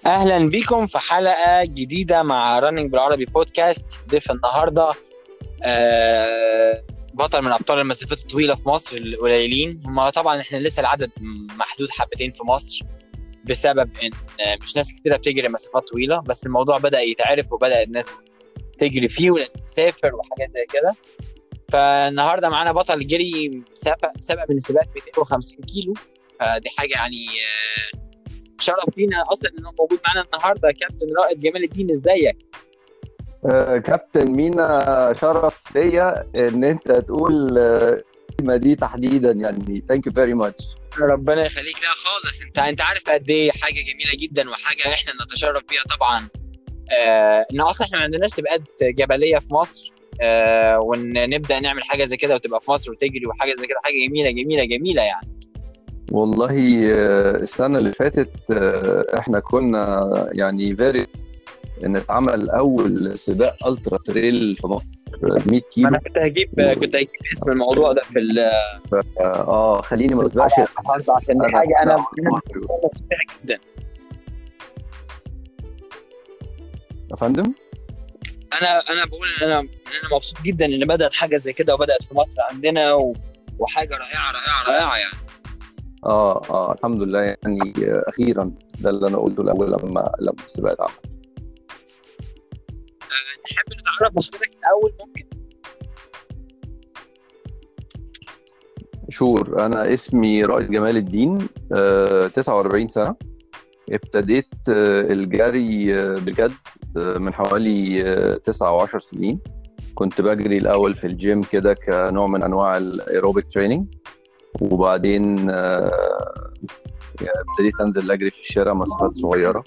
اهلا بكم في حلقه جديده مع رننج بالعربي بودكاست ضيف النهارده آه، بطل من ابطال المسافات الطويله في مصر القليلين هم طبعا احنا لسه العدد محدود حبتين في مصر بسبب ان مش ناس كتيره بتجري مسافات طويله بس الموضوع بدا يتعرف وبدا الناس تجري فيه وناس تسافر وحاجات زي كده فالنهارده معانا بطل جري سبق سبق من السباقات 250 كيلو فدي حاجه يعني آه، شرف لينا اصلا ان هو موجود معانا النهارده كابتن رائد جمال الدين ازيك؟ آه، كابتن مينا شرف ليا ان انت تقول آه، الكلمه دي تحديدا يعني ثانك يو فيري ماتش ربنا يخليك لا خالص انت انت عارف قد ايه حاجه جميله جدا وحاجه احنا نتشرف بيها طبعا آه ان اصلا احنا ما عندناش سباقات جبليه في مصر آه وان نبدا نعمل حاجه زي كده وتبقى في مصر وتجري وحاجه زي كده حاجه جميله جميله جميله يعني والله آه، السنه اللي فاتت آه، احنا كنا يعني فيري ان اتعمل اول سباق الترا تريل في مصر 100 كيلو انا كنت هجيب كنت هجيب اسم الموضوع ده في ال اه خليني ما اسبقش عشان دي حاجه انا مبسوط بيها جدا يا فندم انا انا بقول ان انا ان انا مبسوط جدا ان بدات حاجه زي كده وبدات في مصر عندنا و... وحاجه رائعه رائعه رائعه يعني اه اه الحمد لله يعني آه، اخيرا ده اللي انا قلته الاول لما لما السباق اتعمل نحب نتعرف بحضرتك الاول ممكن شور انا اسمي رائد جمال الدين آه، 49 سنه ابتديت آه، الجري آه، بجد آه، من حوالي آه، 9 و10 سنين كنت بجري الاول في الجيم كده كنوع من انواع الايروبيك تريننج وبعدين آه، ابتديت انزل اجري في الشارع مسافات صغيره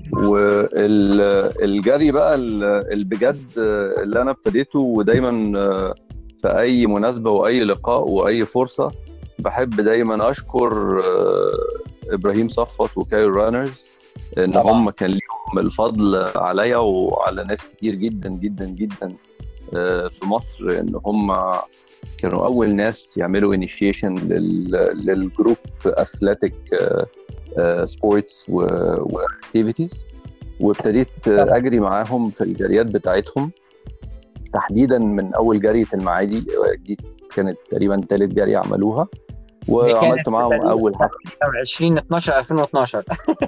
والجري بقى ال- اللي بجد آه، اللي انا ابتديته ودايما آه، في اي مناسبه واي لقاء واي فرصه بحب دايما اشكر آه، ابراهيم صفوت وكايرو رانرز ان طبعاً. هم كان ليهم الفضل عليا وعلى ناس كتير جدا جدا جدا آه، في مصر ان هم كانوا اول ناس يعملوا انيشيشن للجروب اثليتيك سبورتس واكتيفيتيز وابتديت آه، اجري معاهم في الجريات بتاعتهم تحديدا من اول جريه المعادي آه، دي كانت تقريبا ثالث جري عملوها وعملت معاهم اول حفله 20 12 2012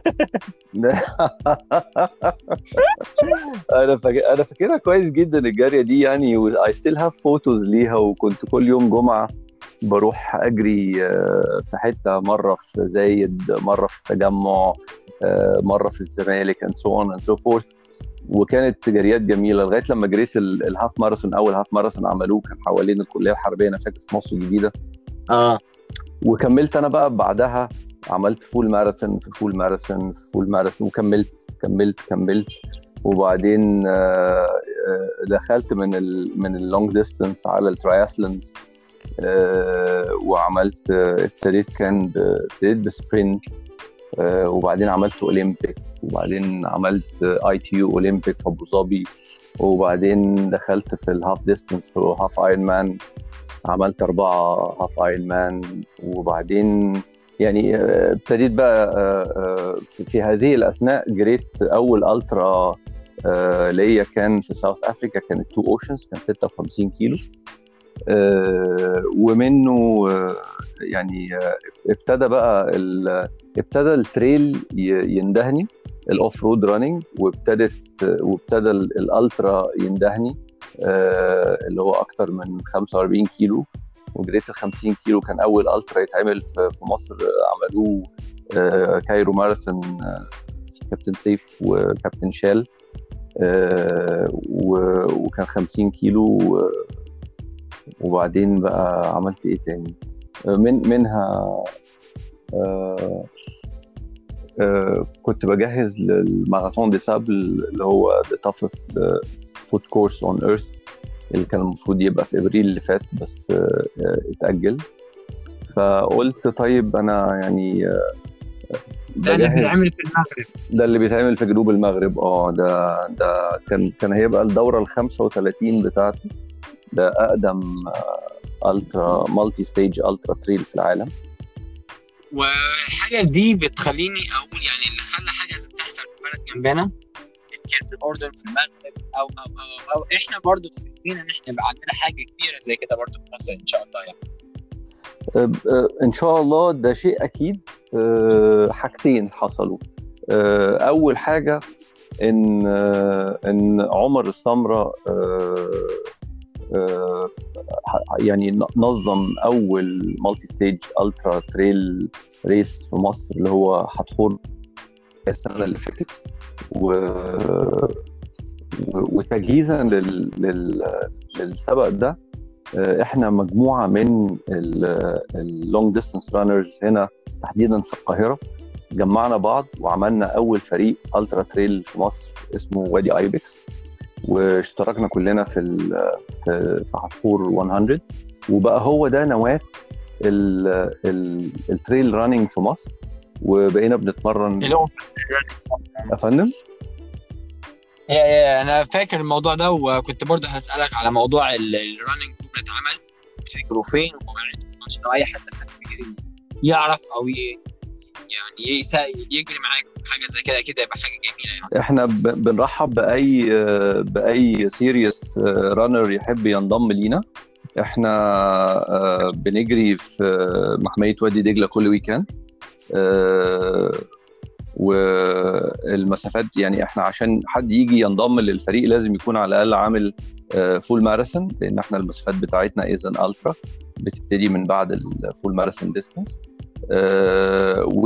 انا فاكر انا فاكرها كويس جدا الجاريه دي يعني اي ستيل هاف فوتوز ليها وكنت كل يوم جمعه بروح اجري آه، في حته مره في زايد مره في التجمع آه، مره في الزمالك اند سو اون اند سو فورث وكانت جريات جميله لغايه لما جريت ال- الهاف ماراثون اول هاف ماراثون عملوه كان حوالين الكليه الحربيه انا فاكر في مصر الجديده اه وكملت انا بقى بعدها عملت فول ماراثون في فول ماراثون في فول ماراثون وكملت كملت كملت وبعدين آه، آه، دخلت من ال من اللونج ديستانس على التراياثلونز آه، وعملت آه، ابتديت كان ب- ابتديت بسبرنت آه، وبعدين عملت اولمبيك وبعدين عملت اي تي يو اولمبيك في ابو ظبي وبعدين دخلت في الهاف ديستانس هاف ايرون مان عملت أربعة هاف ايرون مان وبعدين يعني آه، ابتديت بقى آه، آه، في في هذه الأثناء جريت أول ألترا آه، ليا كان في ساوث أفريكا كانت تو أوشنز كان 56 كيلو آه، ومنه آه، يعني آه، ابتدى بقى ال- ابتدى التريل ي- يندهني الاوف رود راننج وابتدت وابتدى ال- الالترا يندهني آه، اللي هو اكتر من 45 كيلو وجريت ال 50 كيلو كان اول الترا يتعمل في في مصر آه، عملوه آه، كايرو ماراثون آه، كابتن سيف وكابتن شال آه، و- وكان 50 كيلو آه، وبعدين بقى عملت ايه تاني آه، من منها آه، آه، كنت بجهز للماراثون دي سابل اللي هو the toughest فوت كورس اون ايرث اللي كان المفروض يبقى في ابريل اللي فات بس آه، آه، اتاجل فقلت طيب انا يعني آه، ده اللي بجهز- بيتعمل في المغرب ده اللي بيتعمل في جنوب المغرب اه ده ده كان كان هيبقى الدوره ال 35 بتاعته ده اقدم الترا مالتي ستيج الترا تريل في العالم والحاجه دي بتخليني اقول يعني اللي خلى حاجه زي تحصل في بلد جنبنا كان في الاردن في المغرب او او او, أو احنا برضو في ان احنا يبقى عندنا حاجه كبيره زي كده برضو في مصر ان شاء الله يعني ان شاء الله ده شيء اكيد حاجتين حصلوا اول حاجه ان ان عمر السمره يعني نظم اول مالتي ستيج الترا تريل ريس في مصر اللي هو حتحور السنه اللي فاتت و وتجهيزا لل... لل... للسبق ده احنا مجموعه من اللونج ديستانس رانرز هنا تحديدا في القاهره جمعنا بعض وعملنا اول فريق الترا تريل في مصر اسمه وادي ايبكس واشتركنا كلنا في ال في في عصفور 100 وبقى هو ده نواه التريل راننج في مصر وبقينا بنتمرن يا فندم انا فاكر الموضوع ده وكنت برضه هسالك على موضوع الرننج اللي اتعمل بتجروا فين ومواعيدكم عشان اي حد يعرف او يعني يجري معاك حاجه زي كده كده يبقى حاجه جميله يعني احنا بنرحب باي باي سيريس رانر يحب ينضم لينا احنا بنجري في محميه وادي دجله كل ويكند والمسافات يعني احنا عشان حد يجي ينضم للفريق لازم يكون على الاقل عامل فول ماراثون لان احنا المسافات بتاعتنا اذا الترا بتبتدي من بعد الفول ماراثون ديستانس و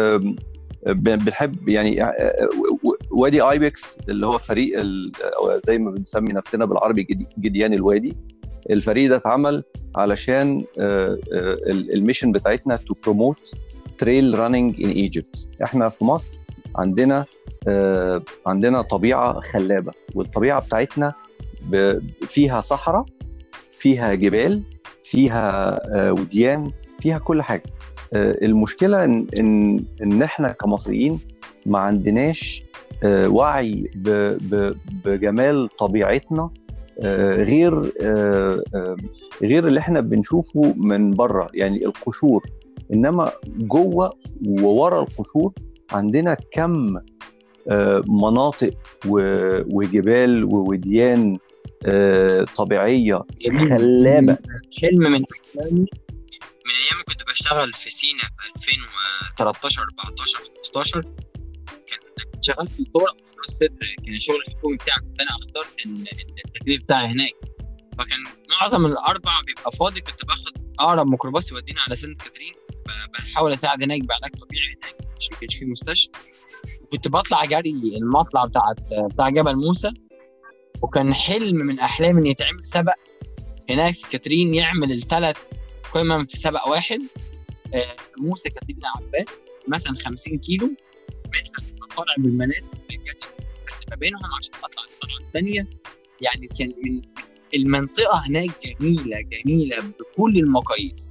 بنحب يعني وادي ايبكس اللي هو فريق او زي ما بنسمي نفسنا بالعربي جديان الوادي الفريق ده اتعمل علشان الميشن بتاعتنا تو بروموت تريل راننج ان ايجيبت احنا في مصر عندنا آه عندنا طبيعه خلابه والطبيعه بتاعتنا فيها صحراء فيها جبال فيها آه وديان فيها كل حاجه آه المشكله ان ان ان احنا كمصريين ما عندناش آه وعي ب ب بجمال طبيعتنا آه غير آه آه غير اللي احنا بنشوفه من بره يعني القشور انما جوه وورا القشور عندنا كم مناطق وجبال ووديان طبيعيه جميل. خلابه حلم من احلامي من ايام ما كنت بشتغل في سينا في 2013 14 15 كان شغال في الطرق في راس سدر كان الشغل الحكومي بتاعي كنت انا اخترت ان التكليف بتاعي هناك فكان معظم الاربع بيبقى فاضي كنت باخد اقرب ميكروباص يودينا على سانت كاترين بحاول اساعد هناك بعلاج طبيعي هناك عشان ما كانش في مستشفى وكنت بطلع جري المطلع بتاعت بتاع جبل موسى وكان حلم من احلامي ان يتعمل سبق هناك في كاترين يعمل الثلاث قمم في سبق واحد موسى كاترين عباس مثلا 50 كيلو منها طالع من المنازل ما بينهم عشان اطلع الطلعه الثانيه يعني كان من المنطقه هناك جميله جميله بكل المقاييس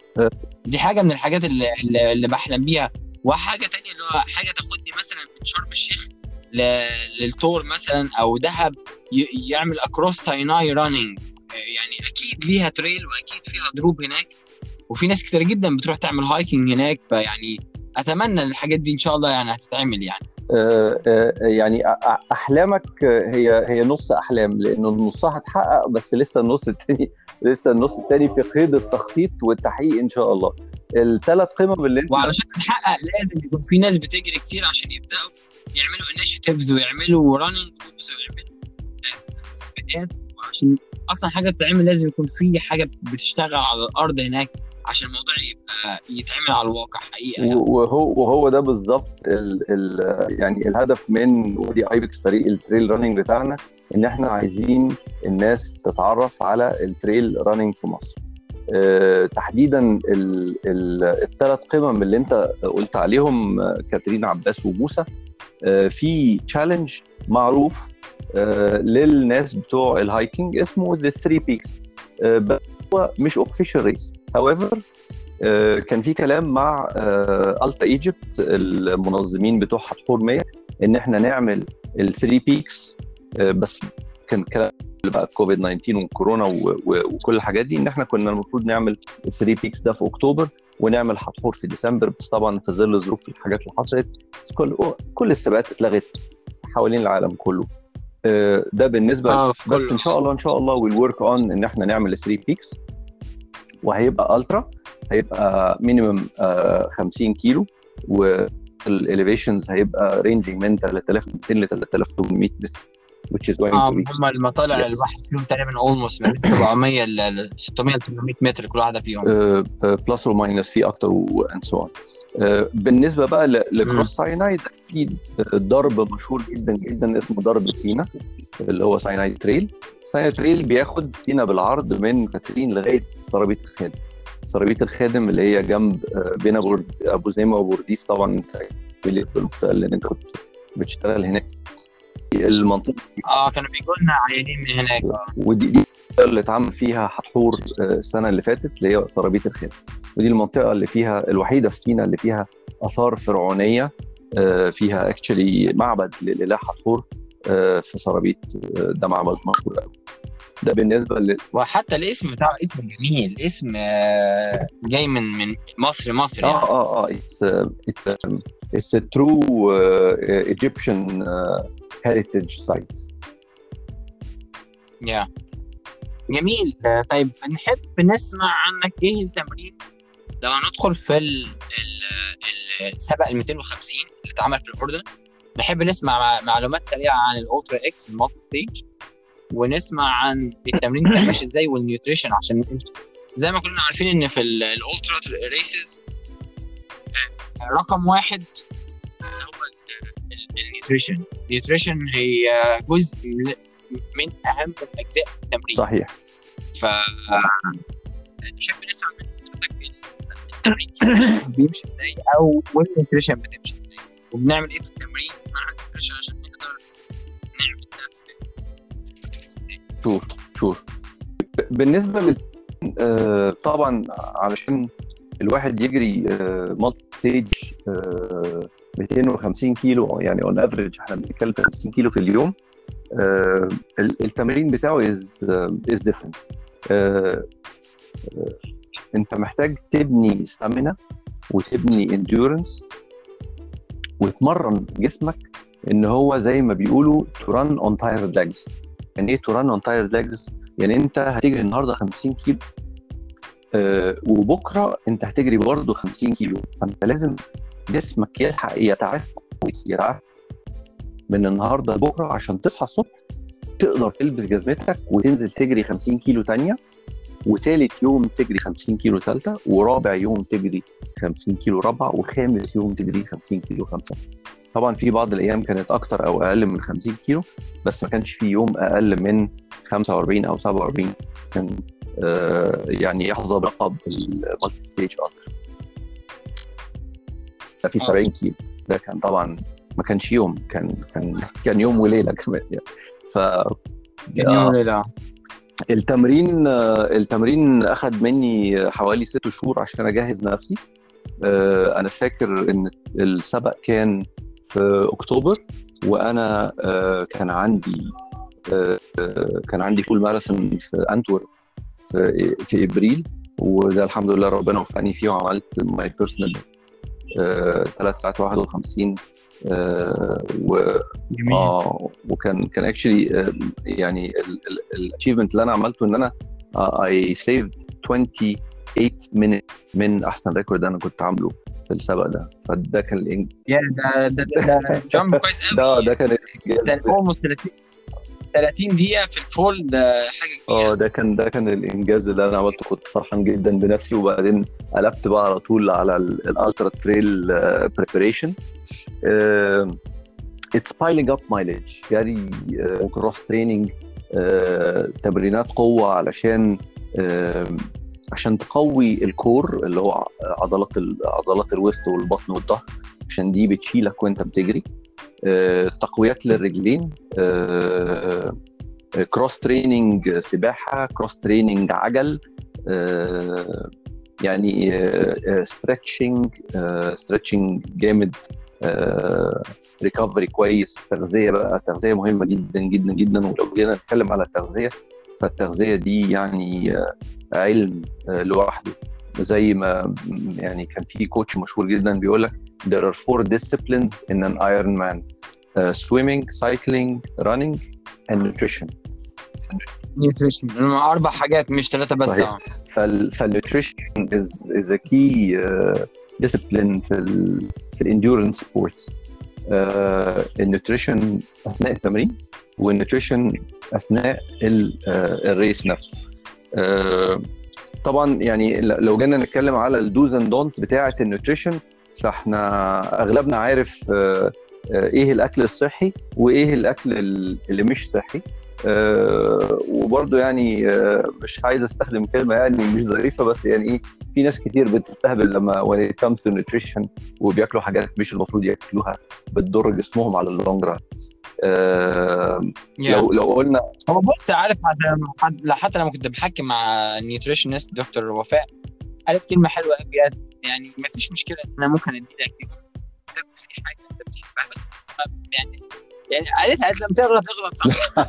دي حاجه من الحاجات اللي, اللي بحلم بيها وحاجه تانية اللي هو حاجه تاخدني مثلا من شرم الشيخ للتور مثلا او دهب يعمل اكروس سايناي راننج يعني اكيد ليها تريل واكيد فيها دروب هناك وفي ناس كتير جدا بتروح تعمل هايكنج هناك فيعني اتمنى ان الحاجات دي ان شاء الله يعني هتتعمل يعني يعني احلامك هي هي نص احلام لانه نصها هتحقق بس لسه النص الثاني لسه النص الثاني في قيد التخطيط والتحقيق ان شاء الله الثلاث قمم اللي انت وعلشان تتحقق لازم يكون في ناس بتجري كتير عشان يبداوا يعملوا انيشيتيفز ويعملوا راننج جروبز ويعملوا سباقات وعشان اصلا حاجه تتعمل لازم يكون في حاجه بتشتغل على الارض هناك عشان الموضوع يبقى يتعمل على الواقع حقيقه يعني. وهو وهو ده بالظبط ال ال يعني الهدف من ودي ايبكس فريق التريل راننج بتاعنا ان احنا عايزين الناس تتعرف على التريل راننج في مصر. أه تحديدا الثلاث قمم اللي انت قلت عليهم كاترين عباس وموسى أه في تشالنج معروف أه للناس بتوع الهايكنج اسمه ذا 3 بيكس هو مش اوفيشال ريس هاويفر كان في كلام مع التا ايجيبت المنظمين بتوع حتحور 100 ان احنا نعمل الثري بيكس بس كان كلام بقى كوفيد 19 والكورونا وكل الحاجات دي ان احنا كنا المفروض نعمل الثري بيكس ده في اكتوبر ونعمل حضور في ديسمبر بس طبعا في ظل ظروف الحاجات اللي حصلت كل كل السباقات اتلغت حوالين العالم كله آه، ده بالنسبه آه بس ان شاء الله ان شاء الله ويل ورك اون ان احنا نعمل 3 بيكس وهيبقى الترا هيبقى مينيمم 50 كيلو والاليفيشنز هيبقى رينجينج من 3200 ل 3800 متر which is going اه to be هم المطالع Yes. الواحد فيهم تقريبا اولموست من 700 ل 600 ل 800 متر كل واحده فيهم بلس اور ماينس في اكتر واند سو اون بالنسبه بقى ل- لكروس ساينايد في ضرب مشهور جدا جدا اسمه ضرب سينا اللي هو ساينايد تريل ساينايد تريل بياخد سينا بالعرض من كاترين لغايه سرابيط الخادم سرابيط الخادم اللي هي جنب آه، بين ابو ابو زيمه وبورديس طبعا انت بالمنطقه اللي انت كنت بتشتغل هناك المنطقه اه كانوا بيجوا لنا عيانين من هناك آه. ودي دي المنطقة اللي اتعمل فيها حتحور آه، السنه اللي فاتت اللي هي سرابيط الخيل ودي المنطقه اللي فيها الوحيده في سينا اللي فيها اثار فرعونيه آه، فيها اكشلي معبد للاله حتحور آه، في سرابيط آه، ده معبد مشهور قوي ده بالنسبه ل... وحتى الاسم بتاعه اسم جميل اسم آه، جاي من من مصر مصر يعني اه اه اه اتس اتس اتس a true uh, Egyptian uh, heritage site يا جميل آه، طيب نحب نسمع عنك ايه التمرين لو هندخل في ال- ال- السبق ال 250 اللي اتعمل في الاردن نحب نسمع مع- معلومات سريعه عن الاولترا اكس المالتي ستيج ونسمع عن التمرين كان ماشي ازاي والنيوتريشن عشان زي ما كلنا عارفين ان في ال- الاولترا ريسز آه، رقم واحد هو ال- ال- النيوتريشن النيوتريشن هي جزء من من اهم اجزاء التمرين صحيح ف نحب نسمع من حضرتك التمرين كيف بيمشي ازاي او والنيوتريشن بتمشي ازاي وبنعمل ايه في التمرين مع النيوتريشن عشان نقدر نعمل نفس شور شور بالنسبه لل آه، طبعا علشان الواحد يجري مالتي ستيج 250 كيلو يعني اون افريج احنا بنتكلم في 50 كيلو في اليوم آه، ال- التمرين بتاعه از از ديفرنت انت محتاج تبني ستامينا وتبني انديورنس وتمرن جسمك ان هو زي ما بيقولوا تو ران اون تايرد ليجز يعني ايه تو ران اون تايرد ليجز يعني انت هتجري النهارده 50 كيلو آه وبكره انت هتجري برضه 50 كيلو فانت لازم جسمك يلحق يتعافى يتعافى من النهارده لبكره عشان تصحى الصبح تقدر تلبس جزمتك وتنزل تجري 50 كيلو تانية وتالت يوم تجري 50 كيلو ثالثه ورابع يوم تجري 50 كيلو رابعه وخامس يوم تجري 50 كيلو خمسه طبعا في بعض الايام كانت اكتر او اقل من 50 كيلو بس ما كانش في يوم اقل من 45 او 47 كان آه يعني يحظى بلقب المالتي ستيج الترا ده في 70 كيلو ده كان طبعا ما كانش يوم كان كان كان يوم وليله كمان يعني ف يوم وليله التمرين التمرين اخذ مني حوالي ست شهور عشان اجهز نفسي آه، انا فاكر ان السبق كان في اكتوبر وانا آه، كان عندي آه، آه، كان عندي فول ماراثون في انتورب في في ابريل وده الحمد لله ربنا وفقني فيه وعملت ماي بيرسونال 3 ساعات 51 آه، و جميل اه وكان كان اكشلي يعني الاتشيفمنت اللي انا عملته ان انا اي سيفد 28 من من احسن ريكورد انا كنت عامله في السبق ده فده كان الإنج... يا ده ده ده, ده جامب كويس ده قوي ده كان ده الانجاز اولموست 30 30 دقيقه في الفول ده حاجه اه كبيره ده كان ده كان الانجاز اللي انا عملته كنت فرحان جدا بنفسي وبعدين قلبت بقى على طول على الالترا تريل بريبريشن اتس بايلينج اب مايلج جري كروس تريننج تمرينات قوه علشان آه، عشان تقوي الكور اللي هو عضلات ال- عضلات الوسط والبطن والظهر عشان دي بتشيلك وانت بتجري آه، تقويات للرجلين آه، كروس تريننج سباحه كروس تريننج عجل آه، يعني ستريتشنج ستريتشنج جامد ريكفري كويس تغذيه بقى تغذيه مهمه جدا جدا جدا ولو جينا نتكلم على التغذيه فالتغذيه دي يعني آه، علم آه، لوحده زي ما يعني كان في كوتش مشهور جدا بيقول لك there are four disciplines in an Ironman uh, swimming, cycling, running and nutrition نيوتريشن اربع حاجات مش ثلاثه بس صحيح. اه فال فالنيوتريشن is is a key uh, discipline في ال في الانديورنس سبورتس النيوتريشن اثناء التمرين والنيوتريشن اثناء ال- آه، الريس نفسه آه، طبعا يعني ل- لو جينا نتكلم على الدوز اند دونتس بتاعه النيوتريشن فاحنا اغلبنا عارف آه، آه، ايه الاكل الصحي وايه الاكل ال- اللي مش صحي آه، وبرضه يعني آه، مش عايز استخدم كلمه يعني مش ظريفه بس يعني ايه في ناس كتير بتستهبل لما when it comes to nutrition وبياكلوا حاجات مش المفروض ياكلوها بتضر جسمهم على اللونج ران Yeah. لو لو قلنا هو بص عارف حتى لا حتى لما كنت بحكي مع نيوتريشنست دكتور وفاء قالت كلمه حلوه قوي بجد يعني ما فيش مشكله ان انا ممكن ادي لك يوم تاكل فيه حاجه انت بتحبها بس ما- يعني يعني قالت قالت لما تغلط اغلط صح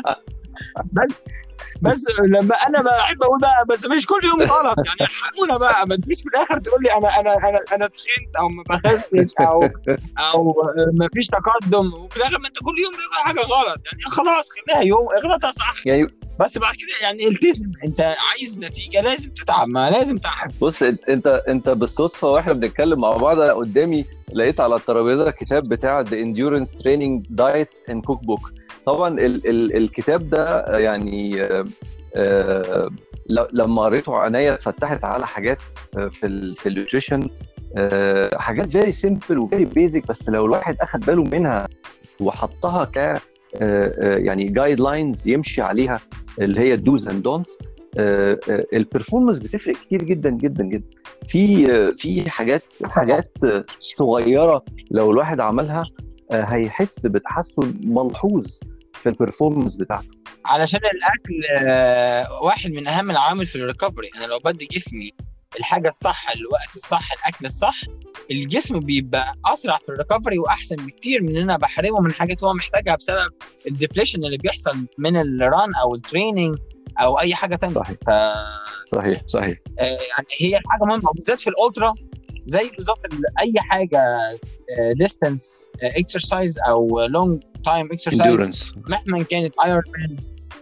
بس بس لما انا بحب اقول بقى بس مش كل يوم غلط يعني ارحمونا بقى ما تجيش في الاخر تقول لي انا انا انا انا تخنت او ما بخسش او او ما فيش تقدم وفي الاخر ما انت كل يوم بتعمل حاجه غلط يعني خلاص خليها يوم اغلطها صح يعني بس بعد كده يعني التزم انت عايز نتيجه لازم تتعب ما لازم تعب بص انت انت انت بالصدفه واحنا بنتكلم مع بعض أنا قدامي لقيت على الترابيزه الكتاب بتاع The Endurance Training Diet and Cookbook طبعا ال ال الكتاب ده يعني آه، آه، ل- لما قريته عينيا اتفتحت على حاجات آه، في ال في النيوتريشن آه، حاجات فيري سيمبل وفيري بيزك بس لو الواحد اخد باله منها وحطها ك آه، آه، يعني جايد لاينز يمشي عليها اللي هي الدوز اند دونتس البرفورمانس بتفرق كتير جدا جدا جدا في آه، في حاجات حاجات آه، صغيره لو الواحد عملها آه، هيحس بتحسن ملحوظ في البرفورمانس بتاعته علشان الاكل آه، واحد من اهم العوامل في الريكفري انا لو بدي جسمي الحاجه الصح الوقت الصح الاكل الصح الجسم بيبقى اسرع في الريكفري واحسن بكتير من ان انا بحرمه من حاجات هو محتاجها بسبب الديبليشن اللي بيحصل من الران او التريننج او اي حاجه تانية صحيح ف صحيح صحيح آه، يعني هي حاجه مهمه وبالذات في الالترا زي بالظبط ال- اي حاجه ديستانس اكسرسايز او لونج تايم اكسرسايز اندورنس مهما كانت ايرون مان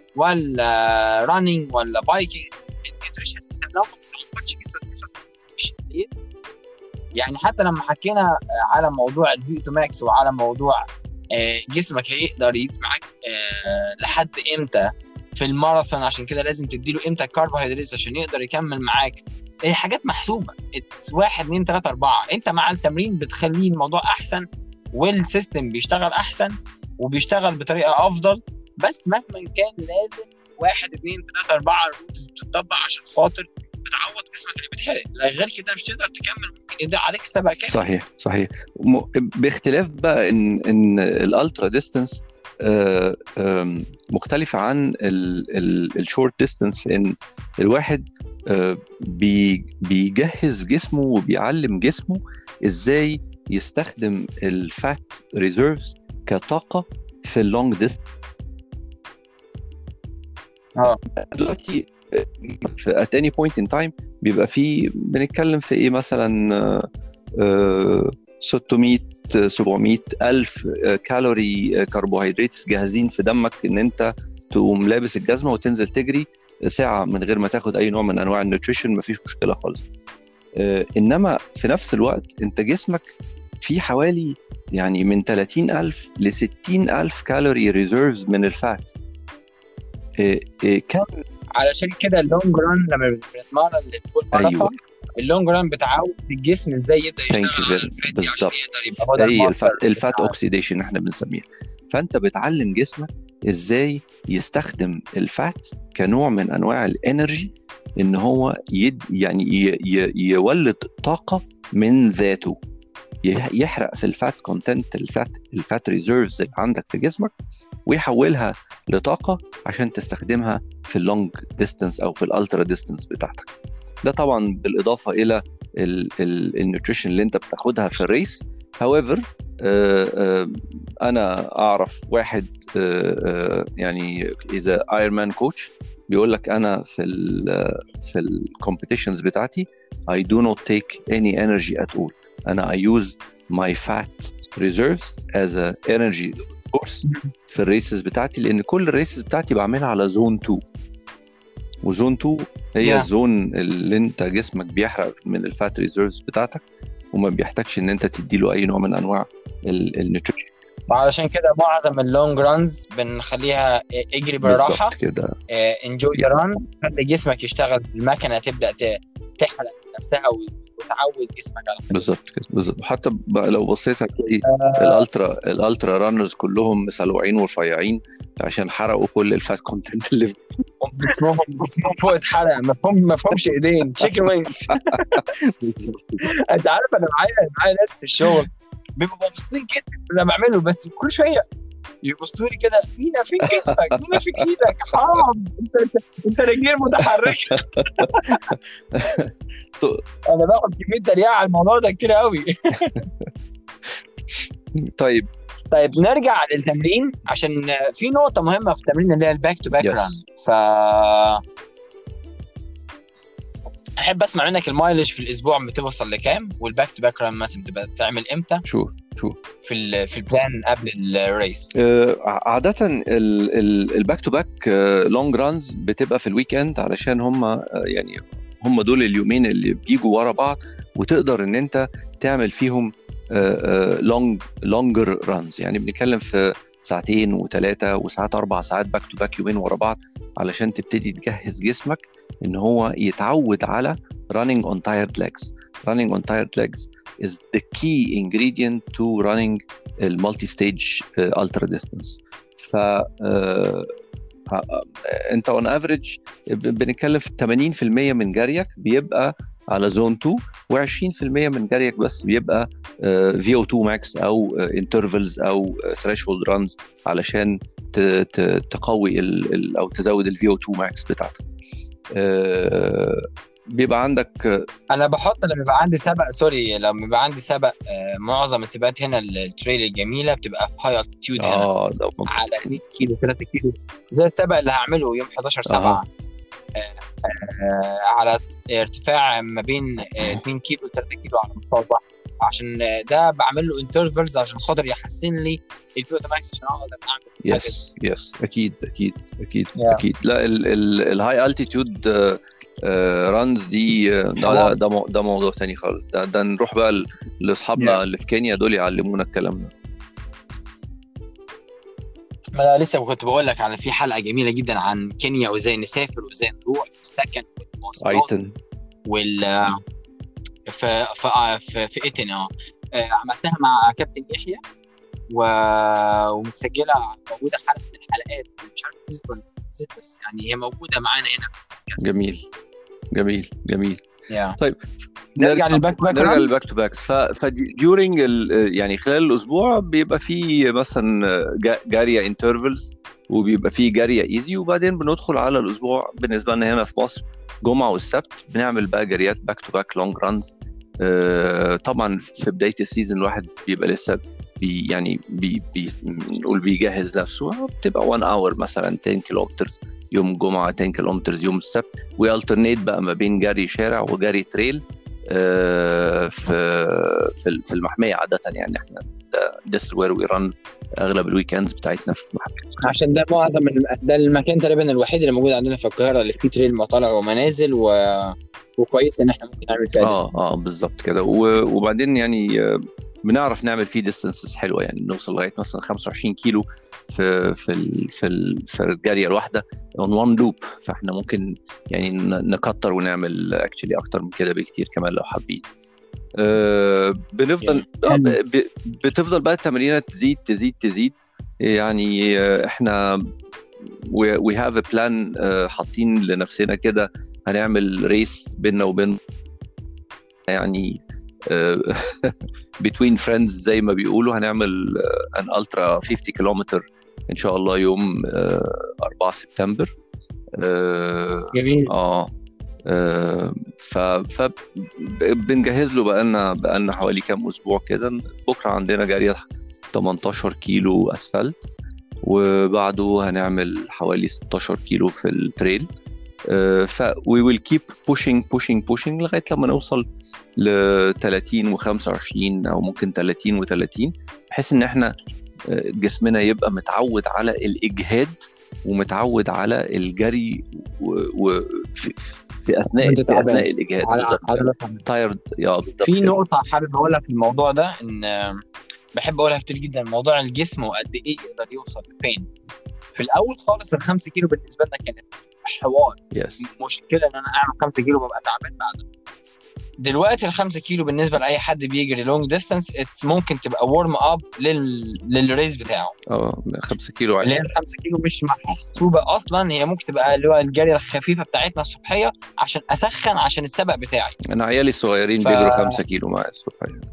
ولا رانينج ولا بايكنج النيوتريشن انت لو ما بتحطش جسمك جسمك مش قليل. يعني حتى لما حكينا آه، على موضوع الفي تو ماكس وعلى موضوع آه، جسمك هيقدر يجيب معاك آه، لحد امتى في الماراثون عشان كده لازم تديله امتى الكربوهيدرات عشان يقدر يكمل معاك هي حاجات محسوبه اتس واحد اتنين تلاته اربعه انت مع التمرين بتخليه الموضوع احسن والسيستم بيشتغل احسن وبيشتغل بطريقه افضل بس مهما كان لازم واحد اثنين ثلاثة أربعة رولز بتطبق عشان خاطر بتعوض جسمك اللي بيتحرق لا غير كده مش تقدر تكمل ممكن يضيع عليك السبق كامل صحيح صحيح م- باختلاف بقى ان ان الالترا ديستانس مختلفه عن الشورت ديستانس في ان الواحد آه، بي- بيجهز جسمه وبيعلم جسمه ازاي يستخدم الفات ريزيرفز كطاقه في اللونج ديستانس اه دلوقتي آه، في at any point in time بيبقى في بنتكلم في ايه مثلا آه، آه، 600 آه، 700 الف آه، كالوري آه، كربوهيدرات جاهزين في دمك ان انت تقوم لابس الجزمه وتنزل تجري ساعه من غير ما تاخد اي نوع من انواع النيوتريشن مفيش مشكله خالص آه، انما في نفس الوقت انت جسمك في حوالي يعني من 30000 ل 60000 كالوري ريزيرفز من الفات آه، آه، كم علشان كده اللونج ران لما بنتمرن للفول ماراثون اللونج ران بتعود الجسم ازاي يبدا Thank يشتغل you على very- الفات دي بالظبط. عشان يقدر يبقى هو ده هي الماستر الفات, الفات بتاع- اوكسيديشن احنا بنسميها فانت بتعلم جسمك ازاي يستخدم الفات كنوع من انواع الانرجي ان هو يد يعني ي ي يولد طاقه من ذاته يح- يحرق في الفات كونتنت الفات الفات ريزيرفز اللي عندك في جسمك ويحولها لطاقه عشان تستخدمها في اللونج ديستانس او في الالترا ديستانس بتاعتك ده طبعا بالاضافه الى النيوتريشن اللي انت بتاخدها في الريس however آه، آه، انا اعرف واحد آه، آه، يعني اذا ايرون مان كوتش بيقول لك انا في ال في الكومبيتيشنز بتاعتي I do not take any energy at all انا I use my fat reserves as a energy source في الريسز بتاعتي لان كل الريسز بتاعتي بعملها على زون 2 وزون 2 هي Yeah. الزون اللي انت جسمك بيحرق من الفات ريزيرفز بتاعتك وما بيحتاجش ان انت تديله اي نوع من انواع النيوتريشن وعلشان كده معظم اللونج رانز بنخليها اجري بالراحه بالظبط كده انجوي ذا ران خلي جسمك يشتغل المكنه تبدا ت- تحرق نفسها وتعود جسمك على كده. بالظبط كده بالظبط حتى بقى لو بصيت هتلاقي الالترا الالترا رانرز كلهم مسلوعين ورفيعين عشان حرقوا كل الفات كونتنت اللي في جسمهم جسمهم فوق اتحرق ما فهم ما فهمش ايدين تشيكن وينجز انت عارف انا معايا معايا ناس في الشغل بيبقوا مبسوطين جدا باللي أنا بعمله بس كل شويه يبصوا لي كده مينا فين كتفك؟ مينا فين ايدك؟ حرام انت انت, انت رجلين متحركه انا باخد كميه تريقه على الموضوع ده كتير قوي طيب طيب نرجع للتمرين عشان في نقطة مهمة في التمرين اللي هي الباك تو باك Yes. ران ف احب اسمع منك المايلج في الاسبوع بتوصل لكام والباك تو باك ران مثلا بتبقى تعمل امتى شو شو في ال في البلان قبل الريس آه، عادة الباك تو باك لونج رانز بتبقى في الويك اند علشان هم آه، يعني هم دول اليومين اللي بيجوا ورا بعض وتقدر ان انت تعمل فيهم لونج لونجر رانز يعني بنتكلم في ساعتين وثلاثة وساعات أربع ساعات باك تو باك يومين ورا بعض علشان تبتدي تجهز جسمك إن هو يتعود على running on tired legs. Running on tired legs is the key ingredient to running المالتي ستيج الترا ديستانس ف آه، آه، انت اون افريج بنتكلم في 80% من جريك بيبقى على زون 2 و20% من جريك بس بيبقى في او 2 ماكس او انترفلز او ثريشولد رانز علشان ت- ت- تقوي ال- ال- او تزود الفي او 2 ماكس بتاعتك آه، بيبقى عندك انا بحط لما يبقى عندي سبق سوري لما يبقى عندي سبق آه، معظم السباقات هنا التريل الجميله بتبقى في هاي التيود هنا اه ده على 2 كيلو 3 كيلو زي السبق اللي هعمله يوم 11 7 أها. على ارتفاع ما بين آه، 2 كيلو 3 كيلو على مستوى البحر عشان آه، ده بعمل له انترفلز عشان خاطر يحسن لي البيوت ماكس عشان اقدر اعمل حاجة يس يس اكيد اكيد اكيد Yeah. اكيد لا الهاي التيتيود رانز دي آه، ده ده- ده مو- ده موضوع تاني خالص ده ده نروح بقى ل- لاصحابنا Yeah. اللي في كينيا دول يعلمونا الكلام ده ما انا لسه كنت بقول لك على في حلقه جميله جدا عن كينيا وازاي نسافر وازاي نروح والسكن والمواصلات ايتن وال في في آه، في, في ايتن اه آه، عملتها مع كابتن يحيى و... ومتسجله موجوده حلقه من الحلقات مش عارف نزلت ولا ما نزلت بس يعني هي موجوده معانا هنا جميل جميل جميل يا طيب نرجع للباك باك نرجع ران. للباك تو باكس ف فديورنج يعني خلال الاسبوع بيبقى في مثلا جا- جاريه انترفلز وبيبقى في جاريه ايزي وبعدين بندخل على الاسبوع بالنسبه لنا هنا في مصر جمعه والسبت بنعمل بقى جريات باك تو باك لونج رانز طبعا في بدايه السيزون الواحد بيبقى لسه بي يعني بي بي نقول بيجهز نفسه بتبقى 1 اور مثلا 10 كيلومتر يوم الجمعه 10 كيلومتر يوم السبت والترنيت بقى ما بين جري شارع وجري تريل آه، في في في المحميه عاده يعني احنا ذس وير وي ران اغلب الويكندز بتاعتنا في المحميه عشان ده معظم الم... ده المكان تقريبا الوحيد اللي موجود عندنا في القاهره اللي فيه تريل مطالع ومنازل و... وكويس ان احنا ممكن نعمل فيها اه distance. اه بالظبط كده و- وبعدين يعني آه، بنعرف نعمل فيه ديستنسز حلوه يعني نوصل لغايه مثلا 25 كيلو في في ال في ال في الجاريه الواحده اون وان لوب فاحنا ممكن يعني ن- نكتر ونعمل اكشلي اكتر من كده بكتير كمان لو حابين آه بنفضل آه، حلو. ب- ب- بتفضل بقى التمرينات تزيد تزيد تزيد يعني آه، احنا وي هاف ا بلان حاطين لنفسنا كده هنعمل ريس بيننا وبين يعني بتوين فريندز زي ما بيقولوا هنعمل ان الترا 50 كيلومتر ان شاء الله يوم آه، 4 سبتمبر اه جميل اه آه، ف ف بنجهز له بقالنا بقالنا حوالي كام اسبوع كده بكره عندنا جاريه 18 كيلو اسفلت وبعده هنعمل حوالي 16 كيلو في التريل ف we will keep pushing pushing pushing لغايه لما نوصل ل 30 و25 او ممكن 30 و30 بحيث ان احنا جسمنا يبقى متعود على الاجهاد ومتعود على الجري وفي في اثناء وأنت في تعبان. اثناء الاجهاد على بالظبط على فهم. تايرد يا بالظبط في كده. نقطة حابب أقولها في الموضوع ده إن آم، بحب أقولها كتير جدا موضوع الجسم وقد إيه يقدر يوصل لفين. في الأول خالص ال 5 كيلو بالنسبة لنا كانت حوار يس مشكلة إن أنا أعمل 5 كيلو ببقى تعبان بعدها. دلوقتي ال 5 كيلو بالنسبة لأي حد بيجري لونج ديستانس اتس ممكن تبقى ورم اب لل... للريس بتاعه. اه 5 كيلو اللي هي عادي ال 5 كيلو مش محسوبة أصلا هي ممكن تبقى اللي هو الجري الخفيفة بتاعتنا الصبحية عشان أسخن عشان السبق بتاعي. انا عيالي الصغيرين ف- بيجروا 5 كيلو معايا الصبح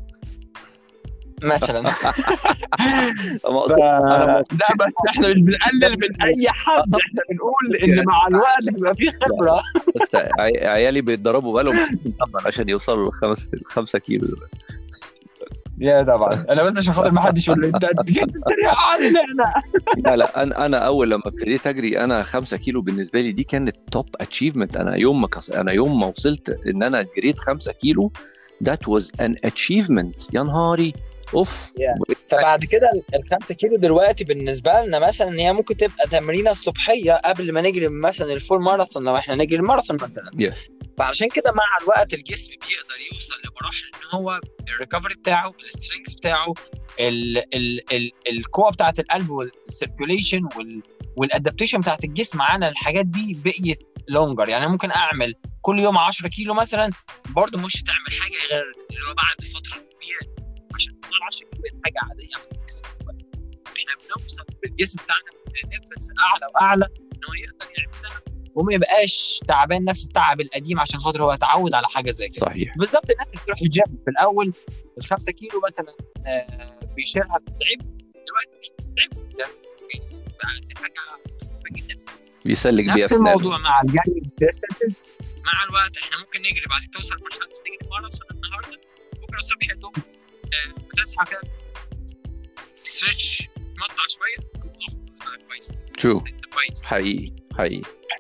مثلا أنا ف... أقصد- أنا مبسوط. لا بس احنا مش بنقلل من اي حد احنا بنقول ان مع الوقت بيبقى في خبره بس عي- عيالي بيتدربوا بقالهم سنين طبعا عشان يوصلوا للخمس الخمسة كيلو دول. يا طبعا انا بس عشان خاطر ما حدش يقول لي انت أنت جاي تتريق علينا انا لا لا انا انا اول لما ابتديت اجري انا 5 كيلو بالنسبه لي دي كانت توب اتشيفمنت انا يوم ما كس... انا يوم ما وصلت ان انا جريت 5 كيلو ذات واز ان اتشيفمنت يا نهاري اوف فبعد كده الخمسة كيلو دلوقتي بالنسبه لنا مثلا هي ممكن تبقى تمرينه الصبحيه قبل ما نجري مثلا الفول ماراثون لو احنا نجري الماراثون مثلا يس فعشان كده مع الوقت الجسم بيقدر يوصل لمراحل ان هو الريكفري بتاعه السترينجز بتاعه ال ال ال القوه بتاعت القلب والسيركيوليشن والادابتيشن بتاعت الجسم على الحاجات دي بقيت لونجر يعني أنا ممكن اعمل كل يوم 10 كيلو مثلا برضه مش هتعمل حاجه غير اللي هو بعد فتره كبيره عشان تطلع 10 كيلو بقت حاجه عاديه على الجسم دلوقتي. احنا بنوصل بالجسم بتاعنا لليفلز اعلى واعلى ان هو يقدر يعملها وما يبقاش تعبان نفس التعب القديم عشان خاطر هو اتعود على حاجه زي كده صحيح بالظبط الناس اللي بتروح الجيم في الاول الخمسة كيلو مثلا آه، بيشيلها بتتعب دلوقتي مش بتتعب ده بقى دي حاجه خفيفة جدا بيسلك بيه نفس أسنانه. الموضوع مع الجري ديستانسز مع الوقت احنا ممكن نجري بعد توصل مرحله تجري ماراثون النهارده بكره الصبح يا دوب آه، بتصحى كده ستريتش تمطع شويه خلاص بقى كويس ترو انت كويس حقيقي حقيقي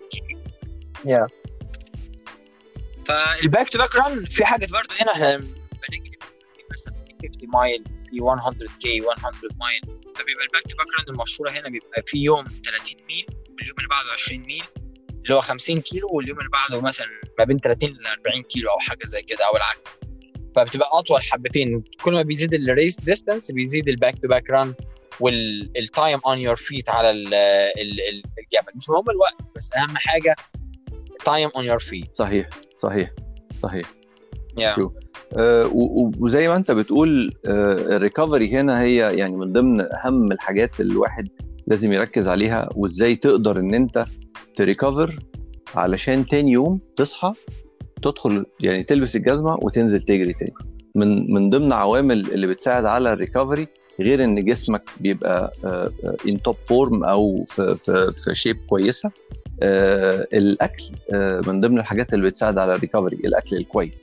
فالباك تو باك ران في حاجه برضه هنا احنا بنجري مثلا في 50 مايل في 100 كي 100 مايل فبيبقى الباك تو باك ران المشهوره هنا بيبقى في يوم 30 ميل واليوم اللي بعده 20 ميل اللي هو 50 كيلو واليوم اللي بعده مثلا ما بين 30 ل 40 كيلو او حاجه زي كده او العكس فبتبقى اطول حبتين كل ما بيزيد الريس ديستانس بيزيد الباك تو باك ران والتايم اون يور فيت على ال- ال- ال- الجبل مش مهم الوقت بس اهم حاجه تايم اون يور فيت صحيح صحيح صحيح yeah. True. آه، و- و- وزي ما انت بتقول آه، الريكفري هنا هي يعني من ضمن اهم الحاجات اللي الواحد لازم يركز عليها وازاي تقدر ان انت تريكفر علشان تاني يوم تصحى تدخل يعني تلبس الجزمه وتنزل تجري تاني من من ضمن عوامل اللي بتساعد على الريكفري غير ان جسمك بيبقى ان توب فورم او في في في شيب كويسه آه، الاكل آه، من ضمن الحاجات اللي بتساعد على الريكفري الاكل الكويس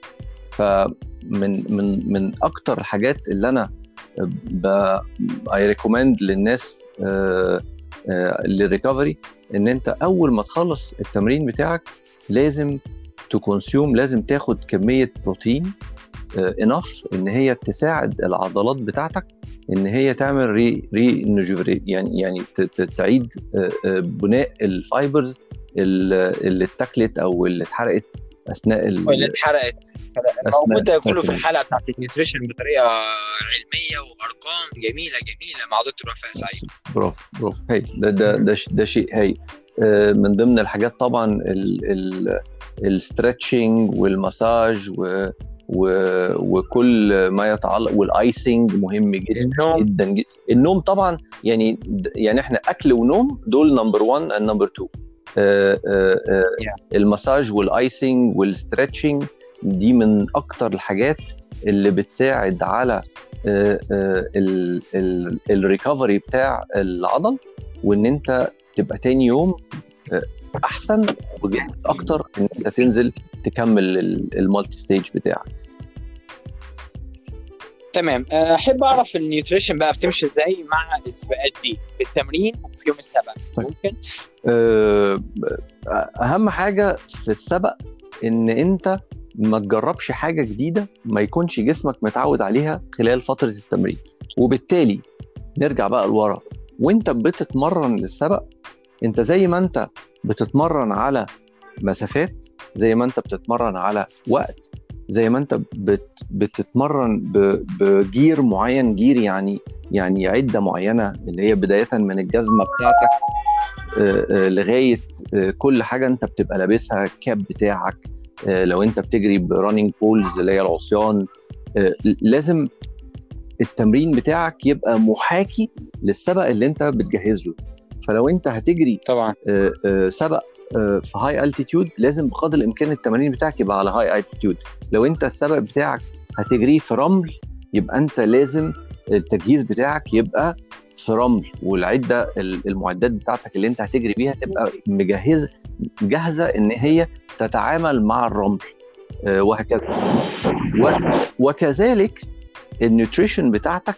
فمن من من اكتر الحاجات اللي انا ب اي ريكومند للناس آه، آه، للريكفري ان انت اول ما تخلص التمرين بتاعك لازم تكونسيوم لازم تاخد كميه بروتين انف ان هي تساعد العضلات بتاعتك ان هي تعمل ري ري يعني يعني ت- ت- تعيد آه، آه، بناء الفايبرز اللي اللي اتاكلت او اللي اتحرقت اثناء ال- واللي اتحرقت موجود ده كله في أثناء. الحلقه بتاعت النيوتريشن بطريقه علميه وارقام جميله جميله مع دكتور وفاء سعيد برافو برافو هايل ده ده ده, ش- ده شيء هايل آه، من ضمن الحاجات طبعا الستريتشنج والمساج و و وكل ما يتعلق والايسنج مهم جدا النوم جدا جدا النوم طبعا يعني يعني احنا اكل ونوم دول نمبر 1 اند نمبر 2 المساج والايسنج والستريتشنج دي من اكتر الحاجات اللي بتساعد على الريكفري بتاع العضل وان انت تبقى تاني يوم آه، احسن وجاهز اكتر ان انت تنزل تكمل المالتي ستيج بتاعك تمام آه، احب اعرف النيوتريشن بقى بتمشي ازاي مع السباقات دي في التمرين وفي يوم السبق طيب. ممكن آه، اهم حاجه في السبق ان انت ما تجربش حاجه جديده ما يكونش جسمك متعود عليها خلال فتره التمرين وبالتالي نرجع بقى لورا وانت بتتمرن للسبق انت زي ما انت بتتمرن على مسافات زي ما انت بتتمرن على وقت زي ما انت بت بتتمرن ب- بجير معين جير يعني يعني عده معينه اللي هي بدايه من الجزمه بتاعتك آه، آه، لغايه آه، كل حاجه انت بتبقى لابسها الكاب بتاعك آه، لو انت بتجري برانينج بولز اللي هي العصيان آه، لازم التمرين بتاعك يبقى محاكي للسبق اللي انت بتجهز له فلو انت هتجري طبعا آه، آه، سبق آه، في هاي التيتيود لازم بقدر الامكان التمارين بتاعك يبقى على هاي التيتيود لو انت السبق بتاعك هتجريه في رمل يبقى انت لازم التجهيز بتاعك يبقى في رمل والعده ال- المعدات بتاعتك اللي انت هتجري بيها تبقى مجهزه جاهزه ان هي تتعامل مع الرمل آه، وهكذا و- وكذلك النيوتريشن بتاعتك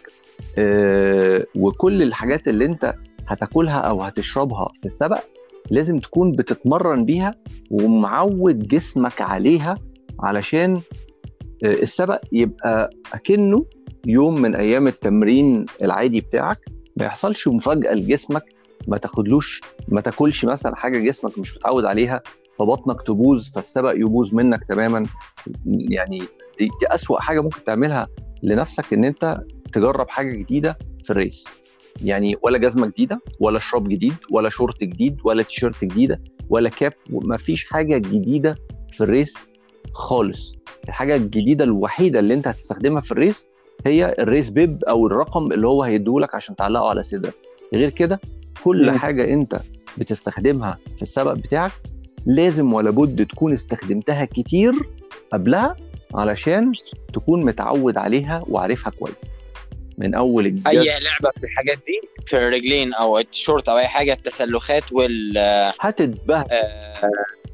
آه، وكل الحاجات اللي انت هتاكلها او هتشربها في السبق لازم تكون بتتمرن بيها ومعود جسمك عليها علشان آه، السبق يبقى اكنه يوم من ايام التمرين العادي بتاعك ما يحصلش مفاجاه لجسمك ما تاخدلوش ما تاكلش مثلا حاجه جسمك مش متعود عليها فبطنك تبوظ فالسبق يبوظ منك تماما يعني دي, دي اسوأ حاجه ممكن تعملها لنفسك ان انت تجرب حاجه جديده في الريس يعني ولا جزمه جديده ولا شراب جديد ولا شورت جديد ولا تيشيرت جديده ولا كاب ما فيش حاجه جديده في الريس خالص الحاجه الجديده الوحيده اللي انت هتستخدمها في الريس هي الريس بيب او الرقم اللي هو هيديهولك عشان تعلقه على صدرك غير كده كل مم. حاجه انت بتستخدمها في السبق بتاعك لازم ولا بد تكون استخدمتها كتير قبلها علشان تكون متعود عليها وعارفها كويس من اول الجد اي لعبه في الحاجات دي في الرجلين او التيشيرت او اي حاجه التسلخات وال هتتبهدل آه،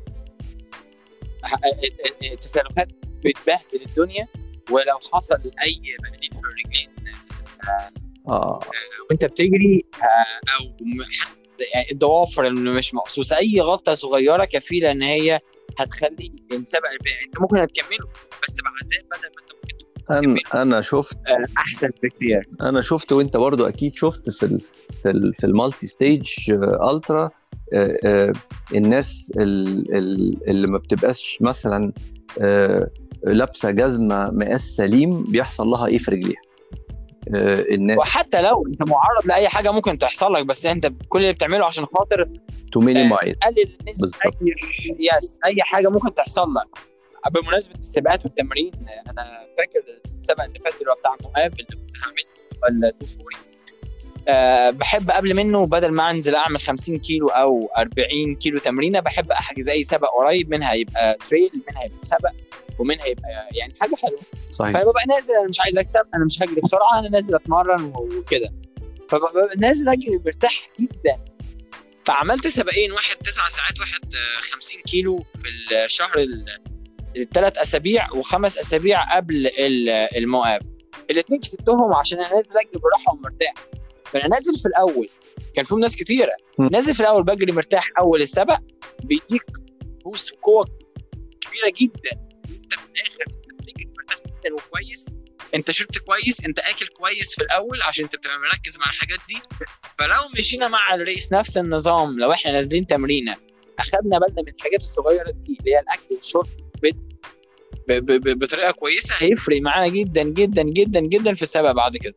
التسلخات بتبهدل الدنيا ولو حصل اي بهديل في الرجلين اه وانت بتجري آه، او م- حتى يعني الضوافر اللي مش مقصوصه اي غلطه صغيره كفيله ان هي هتخلي السبق الباقي انت ممكن هتكمله بس بعذاب بدل ما انت ممكن انا انا شفت آه، احسن بكتير انا شفت وانت برضو اكيد شفت في ال في ال في المالتي ستيج آه، الترا آه، آه، الناس ال- ال- اللي ما بتبقاش مثلا آه، لابسه جزمه مقاس سليم بيحصل لها ايه في رجليها آه، الناس وحتى لو انت معرض لاي حاجه ممكن تحصل لك بس انت كل اللي بتعمله عشان خاطر تو مينيمايز تقلل نسبه بالظبط. اي يس اي حاجه ممكن تحصل لك بمناسبه السباقات والتمرين انا فاكر السباق اللي فات اللي هو بتاع مؤاب اللي كنت هعمله ولا توفوري أه بحب قبل منه بدل ما انزل اعمل 50 كيلو او 40 كيلو تمرينه بحب احجز اي سبق قريب منها يبقى تريل منها يبقى سبق ومنها يبقى يعني حاجه حلوه صحيح فببقى نازل انا مش عايز اكسب انا مش هجري بسرعه انا نازل اتمرن وكده فببقى نازل اجري مرتاح جدا فعملت سباقين واحد تسع ساعات واحد آه، 50 كيلو في الشهر الثلاث اسابيع وخمس اسابيع قبل ال- المؤاب الاثنين كسبتهم عشان انا نازل اجري براحه ومرتاح فانا نازل في الاول كان فيهم ناس كتيره م. نازل في الاول بجري مرتاح اول السبق بيديك بوست وقوه كبيره جدا انت في الاخر انت بتجري مرتاح جدا وكويس انت شربت كويس انت اكل كويس في الاول عشان انت بتبقى مركز مع الحاجات دي فلو مشينا مع الرئيس نفس النظام لو احنا نازلين تمرينه اخدنا بالنا من الحاجات الصغيره دي اللي هي الاكل والشرب ب- ب- ب- بطريقه كويسه هيفرق معانا جدا جدا جدا جدا في السبق بعد كده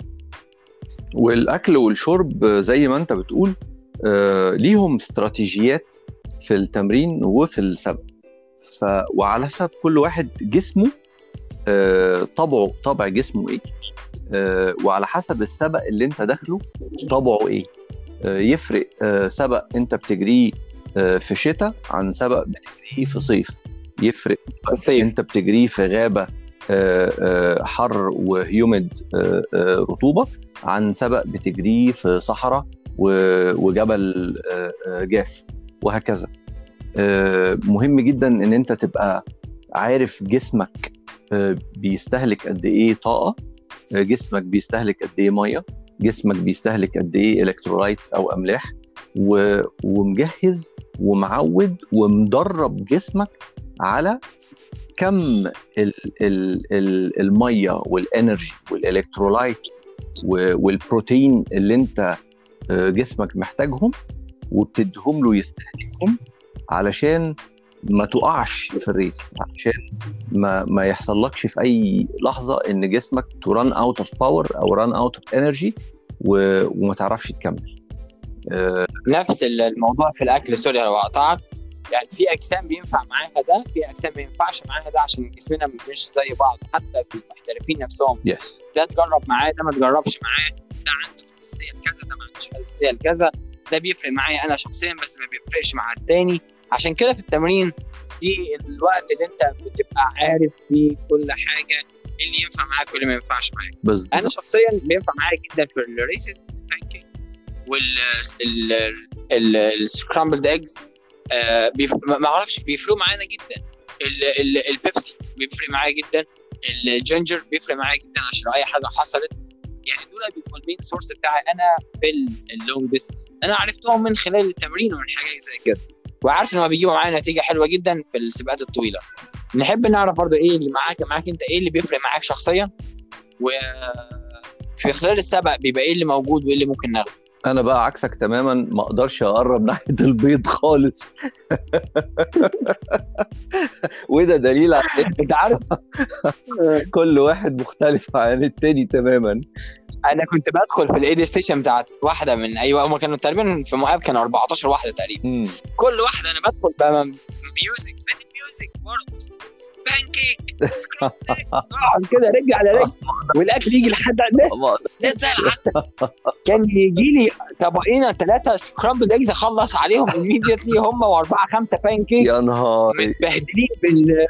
والاكل والشرب زي ما انت بتقول آه، ليهم استراتيجيات في التمرين وفي السبق ف وعلى حسب كل واحد جسمه آه، طبعه طبع جسمه ايه آه، وعلى حسب السبق اللي انت داخله طبعه ايه آه، يفرق آه، سبق انت بتجريه آه، في شتاء عن سبق بتجريه في صيف يفرق الصيف انت بتجريه في غابه آه، آه، حر وهيومد آه، آه، رطوبه عن سبق بتجريه في صحراء و- وجبل آه، آه، جاف وهكذا آه، مهم جدا ان انت تبقى عارف جسمك آه، بيستهلك قد ايه طاقه جسمك بيستهلك قد ايه ميه جسمك بيستهلك قد ايه الكترولايتس او املاح و... ومجهز ومعود ومدرب جسمك على كم ال... ال... ال... الميه والانرجي والالكترولايتس والبروتين اللي انت جسمك محتاجهم وبتديهم له يستهلكهم علشان ما تقعش في الريس عشان ما ما يحصلكش في اي لحظه ان جسمك تو ران اوت اوف باور او ران اوت اوف انرجي وما تعرفش تكمل أه نفس الموضوع في الاكل سوري لو قطعت يعني في اجسام بينفع معاها ده في اجسام ما ينفعش معاها ده عشان جسمنا مش زي بعض حتى في المحترفين نفسهم يس ده تجرب معاه ده ما تجربش معاه ده عنده حساسيه لكذا ده ما عندوش حساسيه لكذا ده بيفرق معايا انا شخصيا بس ما بيفرقش مع التاني عشان كده في التمرين دي الوقت اللي انت بتبقى عارف فيه كل حاجه اللي ينفع معاك واللي ما ينفعش معاك بالظبط انا شخصيا بينفع معايا جدا في الريسز البانكيك وال السكرامبلد ايجز ما اعرفش بيفرقوا معانا جدا ال ال البيبسي بيفرق معايا جدا الجينجر بيفرق معايا جدا عشان اي حاجه حصلت يعني دول بيبقوا المين سورس بتاعي انا في اللونج ديستنس انا عرفتهم من خلال التمرين ومن حاجات زي كده وعارف ان هو بيجيبوا معايا نتيجه حلوه جدا في السباقات الطويله نحب نعرف برضو ايه اللي معاك معاك انت ايه اللي بيفرق معاك شخصيا وفي خلال السبق بيبقى ايه اللي موجود وايه اللي ممكن ناخده انا بقى عكسك تماما ما اقدرش اقرب ناحيه البيض خالص وده دليل على انت عارف كل واحد مختلف عن التاني تماما انا كنت بدخل في الايد ستيشن بتاعت واحده من ايوه هم كانوا تقريبا في مؤاب كانوا 14 واحده تقريبا مم. كل واحده انا بدخل بقى ميوزك بدي ميوزك برقص بانكيك اقعد كده رجع على رجل والاكل يجي لحد الناس ناس زي العسل كان يجي لي طبقين ثلاثه سكرامبل ايجز اخلص عليهم immediately هم واربعه خمسه بانكيك يا نهار متبهدلين بال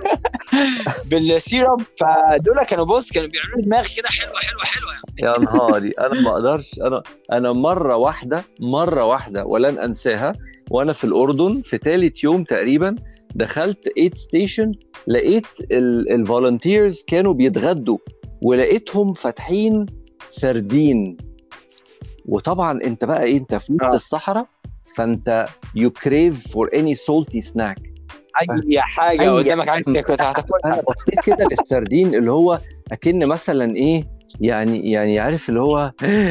بالسيرب فدول كانوا بص كانوا بيعملوا دماغ كده حلوه حلوه حلوه يعني. يا نهاري انا ما اقدرش انا انا مره واحده مره واحده ولن انساها وانا في الاردن في ثالث يوم تقريبا دخلت ايد ستيشن لقيت الفولunteers كانوا بيتغدوا ولقيتهم فاتحين سردين وطبعا انت بقى ايه انت في وسط آه. الصحراء فانت يو كريف فور اني سولتي سناك اي حاجه أي قدامك عايز تاكل انا هتاكلها بصيت كده للسردين اللي هو اكن مثلا ايه يعني يعني عارف اللي هو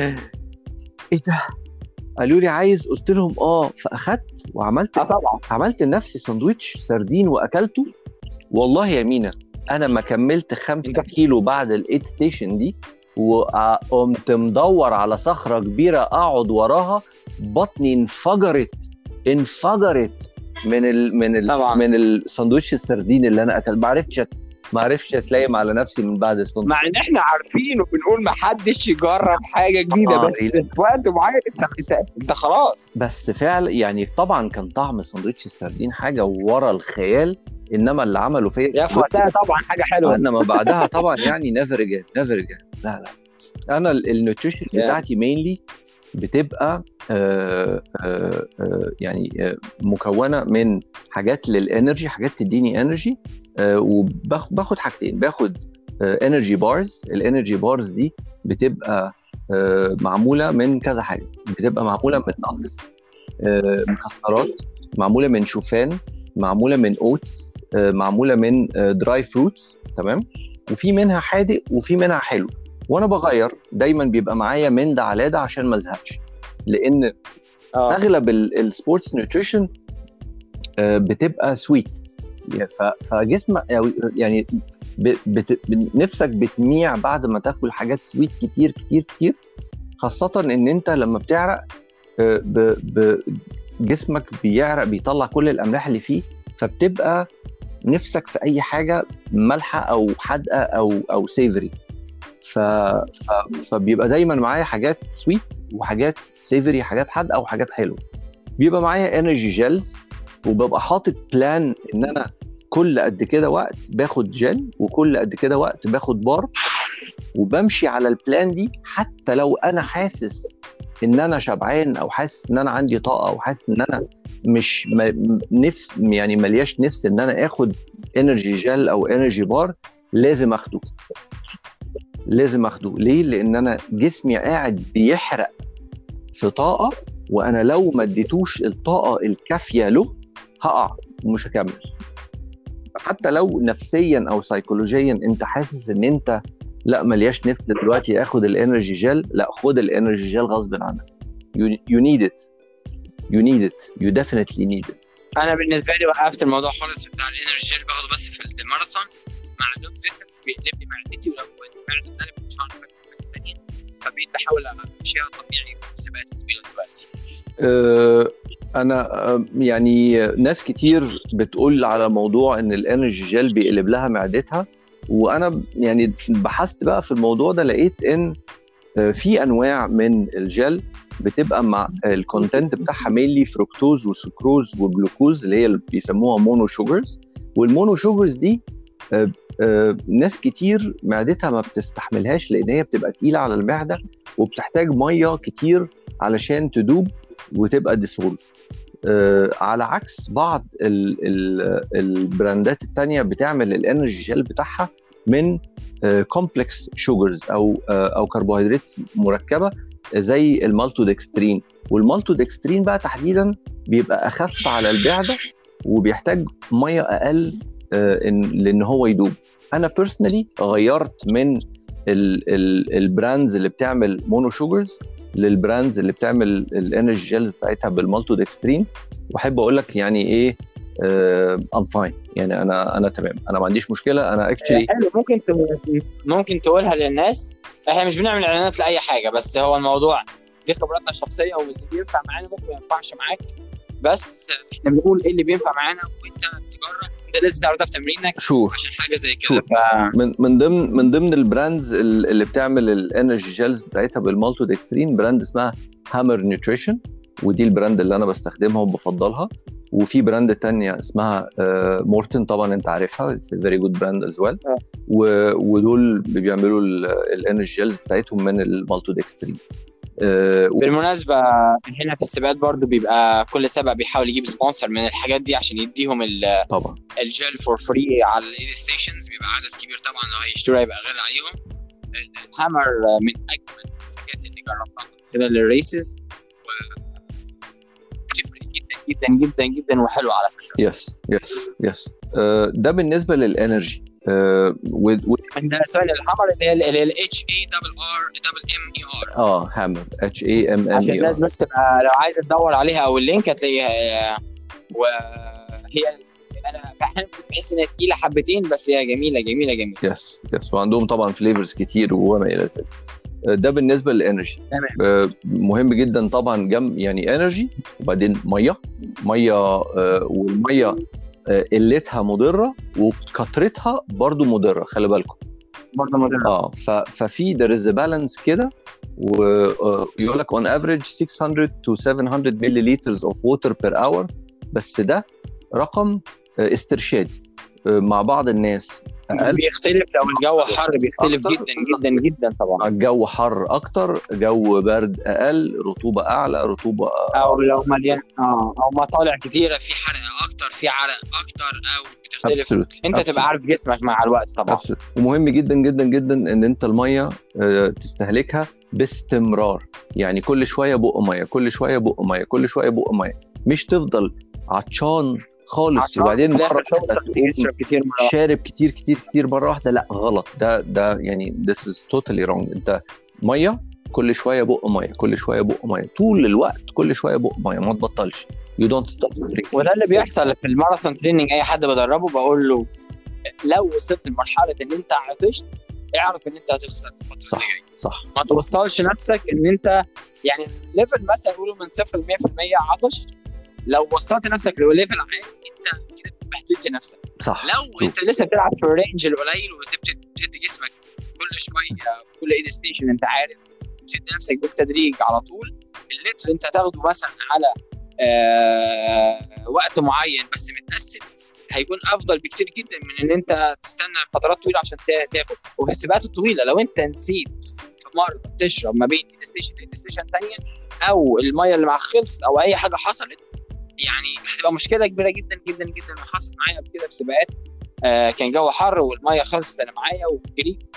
ايه ده قالوا لي عايز قلت لهم اه فاخدت وعملت اه طبعا عملت لنفسي سندوتش سردين واكلته والله يا مينا انا ما كملت خمسة انت- كيلو بعد الايد ستيشن دي وقمت مدور على صخره كبيره اقعد وراها بطني انفجرت انفجرت من ال من ال طبعا. من الساندوتش السردين اللي انا اكلت ما عرفتش أت- ما عرفتش اتلايم على نفسي من بعد الساندوتش مع ان احنا عارفين وبنقول ما حدش يجرب حاجه جديده آه، بس إيه. في وقت معين انت انت- انت خلاص بس فعلا يعني طبعا كان طعم ساندوتش السردين حاجه ورا الخيال انما اللي عمله فيا يا في وقتها طبعا حاجه حلوه انما بعدها طبعا يعني نيفر اجين نيفر اجين لا لا انا النيوتريشن Yeah. بتاعتي مينلي بتبقى آه آه آه يعني آه مكونه من حاجات للانرجي حاجات تديني انرجي آه وباخد حاجتين باخد انرجي بارز الانرجي بارز دي بتبقى آه معموله من كذا حاجه بتبقى معموله من نقص آه مكسرات معموله من شوفان معموله من اوتس معموله من دراي فروتس تمام وفي منها حادق وفي منها حلو وانا بغير دايما بيبقى معايا من ده على ده عشان ما ازهقش لان اه اغلب السبورتس نيوتريشن بتبقى سويت فجسمك يعني ب- بت- نفسك بتميع بعد ما تاكل حاجات سويت كتير كتير كتير خاصة ان انت لما بتعرق آه، ب- ب- جسمك بيعرق بيطلع كل الاملاح اللي فيه فبتبقى نفسك في اي حاجة مالحة او حادقة او او سيفري ف... ف... فبيبقى دايما معايا حاجات سويت وحاجات سيفري حاجات حادقه وحاجات حلوه بيبقى معايا انرجي جيلز وببقى حاطط بلان ان انا كل قد كده وقت باخد جل وكل قد كده وقت باخد بار وبمشي على البلان دي حتى لو انا حاسس ان انا شبعان او حاسس ان انا عندي طاقه او حاسس ان انا مش م... نفس يعني ملياش نفس ان انا اخد انرجي جل او انرجي بار لازم اخده لازم اخده ليه لان انا جسمي قاعد بيحرق في طاقه وانا لو ما اديتوش الطاقه الكافيه له هقع ومش هكمل حتى لو نفسيا او سيكولوجيا انت حاسس ان انت لا ملياش نفس دلوقتي اخد الانرجي جel لا خد الانرجي جel غصب عنك you need it you need it you definitely need it انا بالنسبه لي وقفت الموضوع خالص بتاع الانرجي جel باخده بس في الماراثون مع لونج ديستنس بيقلب لي معدتي ولو المعده اتقلبت مش هعرف الثانيه فبقيت بحاول امشيها طبيعي في السباقات الطويله دلوقتي أه انا أه يعني ناس كتير بتقول على موضوع ان الانرجي جel بيقلب لها معدتها وانا يعني بحثت بقى في الموضوع ده لقيت ان في انواع من الجل بتبقى مع الكونتنت بتاعها مينلي فركتوز وسكروز وجلوكوز اللي هي بيسموها مونو شوجرز والمونو شوجرز دي ناس كتير معدتها ما بتستحملهاش لان هي بتبقى تقيله على المعده وبتحتاج ميه كتير علشان تدوب وتبقى ديسولف على عكس بعض ال ال البراندات التانية بتعمل الانرجي جيل بتاعها من كومبلكس شوجرز او او كربوهيدرات مركبه زي المالتودكسترين والمالتودكسترين بقى تحديدا بيبقى اخف على المعده وبيحتاج ميه اقل لان هو يدوب انا بيرسونالي غيرت من البراندز اللي بتعمل مونو شوجرز للبراندز اللي بتعمل الانرجي جيل بتاعتها بالمالتودكسترين واحب اقول لك يعني ايه ام فاين يعني انا انا تمام انا ما عنديش مشكله انا اكشلي حلو ممكن ممكن تقولها للناس احنا مش بنعمل اعلانات لاي حاجه بس هو الموضوع دي خبراتنا الشخصيه واللي بينفع معانا ممكن ما ينفعش معاك بس احنا بنقول ايه اللي بينفع معانا وانت تجرب انت لازم تعرف ده في تمرينك شوف عشان حاجه زي كده ف... من من ضمن من ضمن البراندز اللي بتعمل الانرجي جيلز بتاعتها بالمالتودكسترين براند اسمها هامر نيوتريشن ودي البراند اللي انا بستخدمها وبفضلها وفي براند تانية اسمها مورتن طبعا انت عارفها اتس فيري جود براند از ويل ودول بيعملوا الانرجي جيلز بتاعتهم من المالتودكسترين أه بالمناسبه هنا في السباقات برضو بيبقى كل سبق بيحاول يجيب سبونسر من الحاجات دي عشان يديهم طبعا الجيل فور فري على الايد ستيشنز بيبقى عدد كبير طبعا لو هيشتروا هيبقى غالي عليهم الهامر من اجمل الحاجات اللي جربتها خلال الريسز بتفرق جدا جدا جدا جدا وحلو على فكره يس يس يس ده بالنسبه للانرجي آه و... و... عندنا سؤال الهامر اللي هي الاتش اي دبل ار دبل ام اي ار اه هامر اتش اي ام ام عشان الناس بس تبقى لو عايزه تدور عليها او اللينك هتلاقيها وهي انا في احيانا بحس انها تقيله حبتين بس هي جميله جميله جميله يس يس وعندهم طبعا فليفرز كتير وما الى ذلك ده بالنسبه للانرجي تمام مهم جدا طبعا جم يعني انرجي وبعدين ميه ميه آه والميه آه قلتها مضره وكترتها برضو مضره خلي بالكم برضه مضره اه ففي there is a balance كده ويقول لك on average 600 to 700 milliliters of water per hour بس ده رقم آه استرشادي مع بعض الناس اقل بيختلف لو الجو حر بيختلف أكتر. جدا جدا جدا طبعا الجو حر اكتر جو برد اقل رطوبه اعلى رطوبه او لو مليان اه او مطالع كتيره في حرق اكتر في عرق اكتر او بتختلف Absolutely. انت Absolutely. تبقى عارف جسمك مع الوقت طبعا Absolutely. ومهم جدا جدا جدا ان انت الميه آه، تستهلكها باستمرار يعني كل شويه بق ميه كل شويه بق ميه كل شويه بق ميه مش تفضل عطشان خالص عشان وبعدين في الآخر مره واحدة توصل تيجي تقوم تشرب كتير مره واحدة. شارب كتير كتير كتير مره واحده لا غلط ده ده يعني this is totally wrong انت ميه كل شويه بق ميه كل شويه بق ميه طول الوقت كل شويه بق ميه ما تبطلش you don't stop drinking. وده اللي بيحصل في الماراثون تريننج اي حد بدربه بقول له لو وصلت لمرحله ان انت عطشت اعرف ان انت هتخسر الفتره صح. اللي جايه صح ما توصلش نفسك ان انت يعني ليفل مثلا يقولوا من صفر ل 100% عطش لو وصلت نفسك لليفل عالي انت كده بهدلت نفسك صح لو انت لسه بتلعب في الرينج القليل وبتدي جسمك كل شويه كل ايد ستيشن انت عارف بتدي نفسك بالتدريج على طول اللتر انت هتاخده مثلا على آه وقت معين بس متقسم هيكون افضل بكتير جدا من ان انت تستنى فترات طويله عشان تا- تاخد وفي السباقات الطويله لو انت نسيت في مره تشرب ما بين ايد ستيشن وايد ستيشن ثانيه او الميه اللي معاك خلصت او اي حاجه حصلت يعني هتبقى مشكله كبيره جدا جدا جدا حصلت معايا قبل كده في سباقات آه كان جو حر والميه خلصت انا معايا وجريت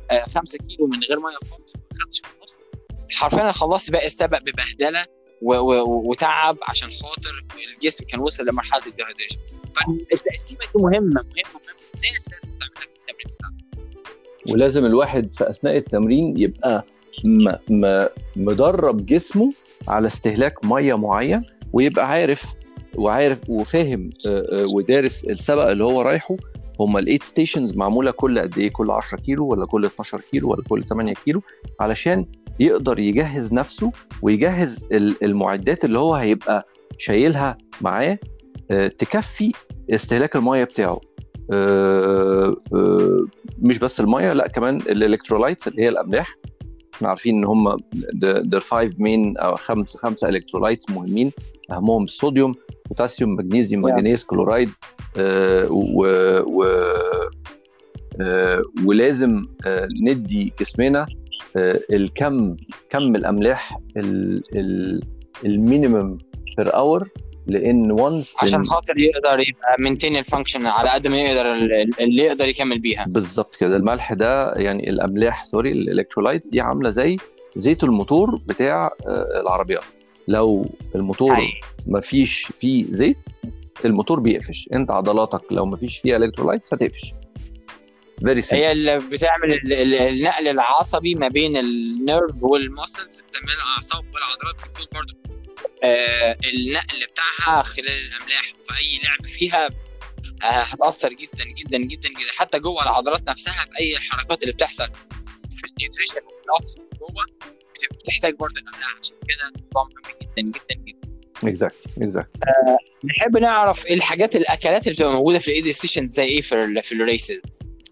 5 كيلو من غير ميه خالص ما خدتش في النص حرفيا خلصت باقي السبق ببهدله و- و- وتعب عشان خاطر الجسم كان وصل لمرحله الديهايدريشن فالتقسيمه دي مهمه مهمه مهمه الناس لازم تعملها في التمرين بتاعها ولازم الواحد في اثناء التمرين يبقى م م مدرب جسمه على استهلاك ميه معين ويبقى عارف وعارف وفاهم آه، آه، ودارس السبق اللي هو رايحه هم الايت ستيشنز معموله كل قد ايه كل 10 كيلو ولا كل 12 كيلو ولا كل 8 كيلو علشان يقدر يجهز نفسه ويجهز ال- المعدات اللي هو هيبقى شايلها معاه آه، تكفي استهلاك الميه بتاعه آه، آه، مش بس الميه لا كمان الالكترولايتس اللي هي الاملاح احنا عارفين ان هم ده فايف مين او خمس خمسه الكترولايتس مهمين اهمهم الصوديوم بوتاسيوم مغنيسيوم Yeah. مانجنيز كلورايد آه، و, و آه، ولازم آه، ندي جسمنا آه، الكم كم الاملاح ال- ال- المينيمم بير اور لان وانس عشان خاطر يقدر يبقى مينتين الفانكشن على قد ما يقدر ال- اللي يقدر يكمل بيها بالظبط كده الملح ده يعني الاملاح سوري الالكترولايتس دي عامله زي زيت الموتور بتاع آه، العربيات لو الموتور حقيقي. ما فيش فيه زيت الموتور بيقفش انت عضلاتك لو ما فيش فيها الكترولايتس هتقفش فيري سيمبل هي اللي بتعمل ال- ال- النقل العصبي ما بين النيرف والمسلز بتعمل الاعصاب والعضلات بتكون برضو آه النقل بتاعها خلال الاملاح في اي لعب فيها آه هتاثر جدا جدا جدا جدا حتى جوه العضلات نفسها في اي الحركات اللي بتحصل في النيوتريشن وفي الاوبشن جوه بت- بتحتاج برضو الاملاح عشان كده الموضوع مهم جدا جدا جدا اكزاكتلي اكزاكتلي نحب نعرف ايه الحاجات الاكلات اللي بتبقى موجوده في الايد ستيشن زي ايه في ال في الريسز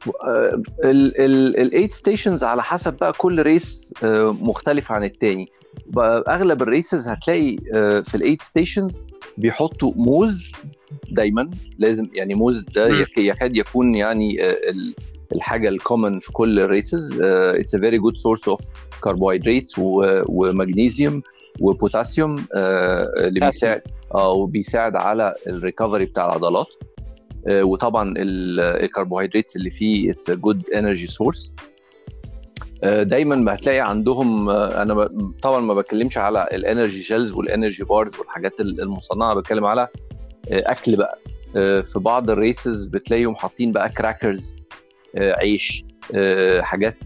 الايت ستيشنز على حسب بقى كل ريس آه، مختلف عن التاني بقى اغلب الريسز هتلاقي آه، في الايت ستيشنز بيحطوا موز دايما لازم يعني موز ده مم. يك- يكاد يكون يعني آه، ال- الحاجه الكومن في كل الريسز اتس ا فيري جود سورس اوف كربوهيدراتس ومغنيسيوم وبوتاسيوم آه، اللي بوتاسيوم. بيساعد اه وبيساعد على الريكفري بتاع العضلات آه، وطبعا ال- الكربوهيدراتس اللي فيه اتس جود انرجي سورس دايما ما هتلاقي عندهم آه، انا ب- طبعا ما بتكلمش على الانرجي جيلز والانرجي بارز والحاجات ال- المصنعه بتكلم على آه، اكل بقى آه، في بعض الريسز بتلاقيهم حاطين بقى كراكرز عيش آه، حاجات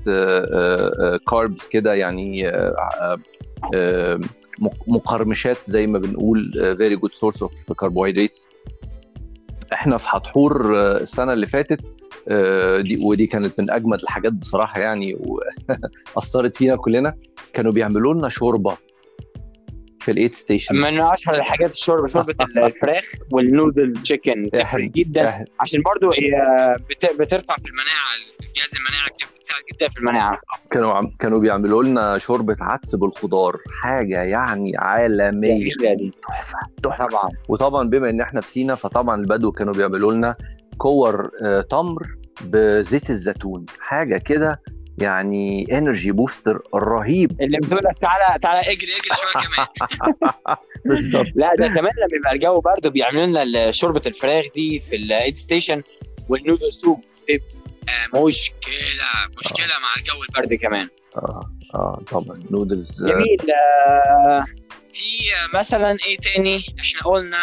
كاربز كده يعني آه، آه، آه، مق- مقرمشات زي ما بنقول فيري جود سورس اوف كربوهيدراتس احنا في حتحور آه، السنه اللي فاتت آه، دي ودي كانت من اجمد الحاجات بصراحه يعني واثرت فينا كلنا كانوا بيعملوا لنا شوربه في الايت ستيشن من اشهر الحاجات الشوربه شوربه الفراخ والنودل تشيكن تفرق إحنا- جدا عشان برضو هي بت- بترفع في المناعه الجهاز المناعي بت- بتساعد جدا في المناعه كانوا عم- كانوا بيعملوا لنا شوربه عدس بالخضار حاجه يعني عالميه جميله دي تحفه طبعا وطبعا بما ان احنا في سينا فطبعا البدو كانوا بيعملوا لنا كور آه، تمر بزيت الزيتون حاجه كده يعني انرجي بوستر رهيب اللي بتقول لك تعالى تعالى اجري اجري شويه كمان بالظبط لا ده كمان لما يبقى الجو برد بيعملوا لنا ال- شوربه الفراخ دي في الايد ستيشن والنودل سوب بتبقى مشكله مشكله مع الجو البرد كمان اه اه طبعا نودلز آه، جميل آه، في مثلا ايه تاني احنا قلنا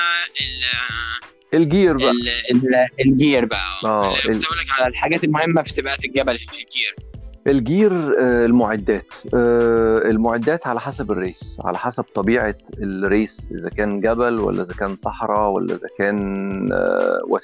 ال الجير بقى ال ال الجير بقى آه، اللي كنت اقول لك على الحاجات المهمه في سباقات الجبل الجير الجير آه، المعدات آه، المعدات على حسب الريس على حسب طبيعه الريس اذا كان جبل ولا اذا كان صحراء ولا اذا كان وات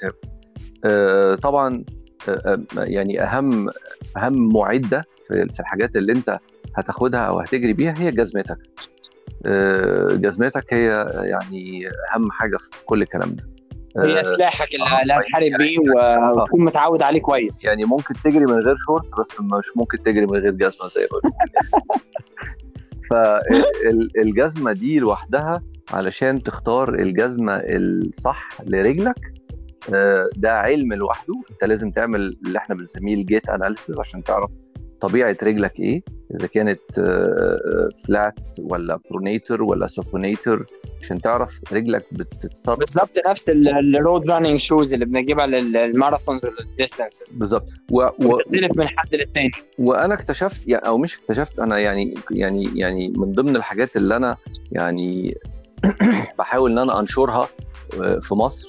طبعا آه، آه، يعني اهم اهم معده في في الحاجات اللي انت هتاخدها او هتجري بيها هي جزمتك آه، جزمتك هي يعني اهم حاجه في كل الكلام ده هي آه، سلاحك اللي آه، اللي هتحارب بيه و- وتكون متعود عليه كويس يعني ممكن تجري من غير شورت بس مش ممكن تجري من غير جزمه زي ما فالجزمه دي لوحدها علشان تختار الجزمه الصح لرجلك آه، ده علم لوحده انت لازم تعمل اللي احنا بنسميه الجيت اناليسيس عشان تعرف طبيعه رجلك ايه اذا كانت فلات ولا برونيتر ولا سوبونيتر عشان تعرف رجلك بتتصرف بالظبط نفس الرود راننج شوز اللي بنجيبها للماراثونز والديستانس بالظبط و... و... وبتختلف من حد للتاني وانا اكتشفت يعني او مش اكتشفت انا يعني يعني يعني من ضمن الحاجات اللي انا يعني بحاول ان انا انشرها في مصر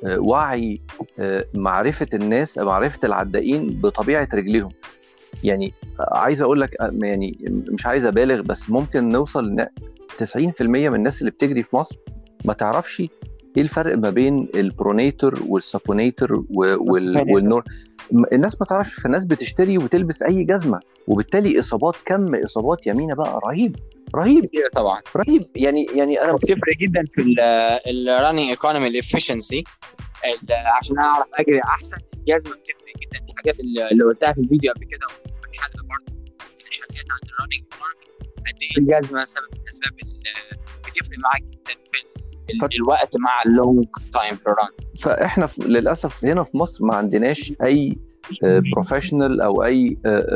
وعي معرفه الناس معرفه العدائين بطبيعه رجليهم يعني عايز اقول لك يعني مش عايز ابالغ بس ممكن نوصل ان 90% من الناس اللي بتجري في مصر ما تعرفش ايه الفرق ما بين البرونيتور والسابونيتور والنور الناس ما تعرفش فالناس بتشتري وتلبس اي جزمه وبالتالي اصابات كم اصابات يمينه بقى رهيب رهيب طبعا رهيب يعني يعني انا بتفرق جدا في الراننج ايكونومي الافشنسي عشان اعرف اجري احسن الجزمه بتفرق جدا في الحاجات اللي قلتها في الفيديو قبل كده وفي الحلقه برضه الحاجات عن الراننج ايكونومي قد ايه الجزمه سبب من الاسباب اللي بتفرق معاك جدا في ف... الوقت مع اللونج تايم في الران فاحنا ف... للاسف هنا في مصر ما عندناش اي بروفيشنال او اي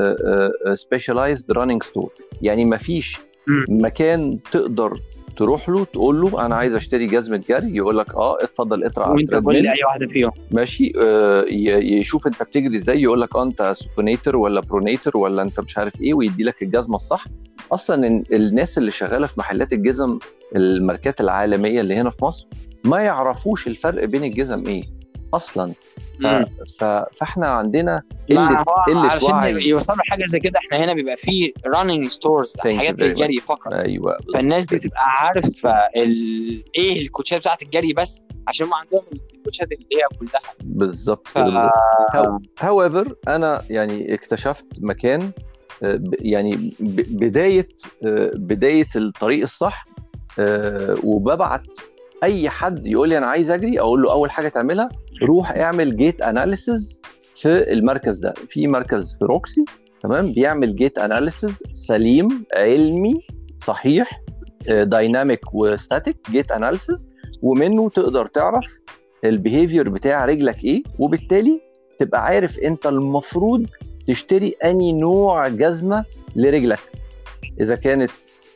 سبيشاليزد راننج ستور يعني ما فيش مكان تقدر تروح له تقول له انا عايز اشتري جزمه جري يقول لك اه اتفضل اطلع وانت قول لي اي واحده فيهم ماشي آه يشوف انت بتجري ازاي يقول لك اه انت سوبونيتر ولا برونيتر ولا انت مش عارف ايه ويدي لك الجزمه الصح اصلا الناس اللي شغاله في محلات الجزم الماركات العالميه اللي هنا في مصر ما يعرفوش الفرق بين الجزم ايه اصلا ف... ف... فاحنا عندنا قله قله عشان يوصلوا حاجه زي كده احنا هنا بيبقى في راننج ستورز حاجات للجري فقط ايوه فالناس دي تبقى عارفه ال... ايه الكوتشات بتاعت الجري بس عشان ما عندهم الكوتشات اللي هي كلها بالظبط ف... هاويفر انا يعني اكتشفت مكان يعني بدايه بدايه الطريق الصح وببعت اي حد يقول لي انا عايز اجري اقول له اول حاجه تعملها روح اعمل جيت اناليسز في المركز ده في مركز في روكسي تمام بيعمل جيت اناليسز سليم علمي صحيح دايناميك وستاتيك جيت اناليسز ومنه تقدر تعرف البيهيفير بتاع رجلك ايه وبالتالي تبقى عارف انت المفروض تشتري اني نوع جزمه لرجلك اذا كانت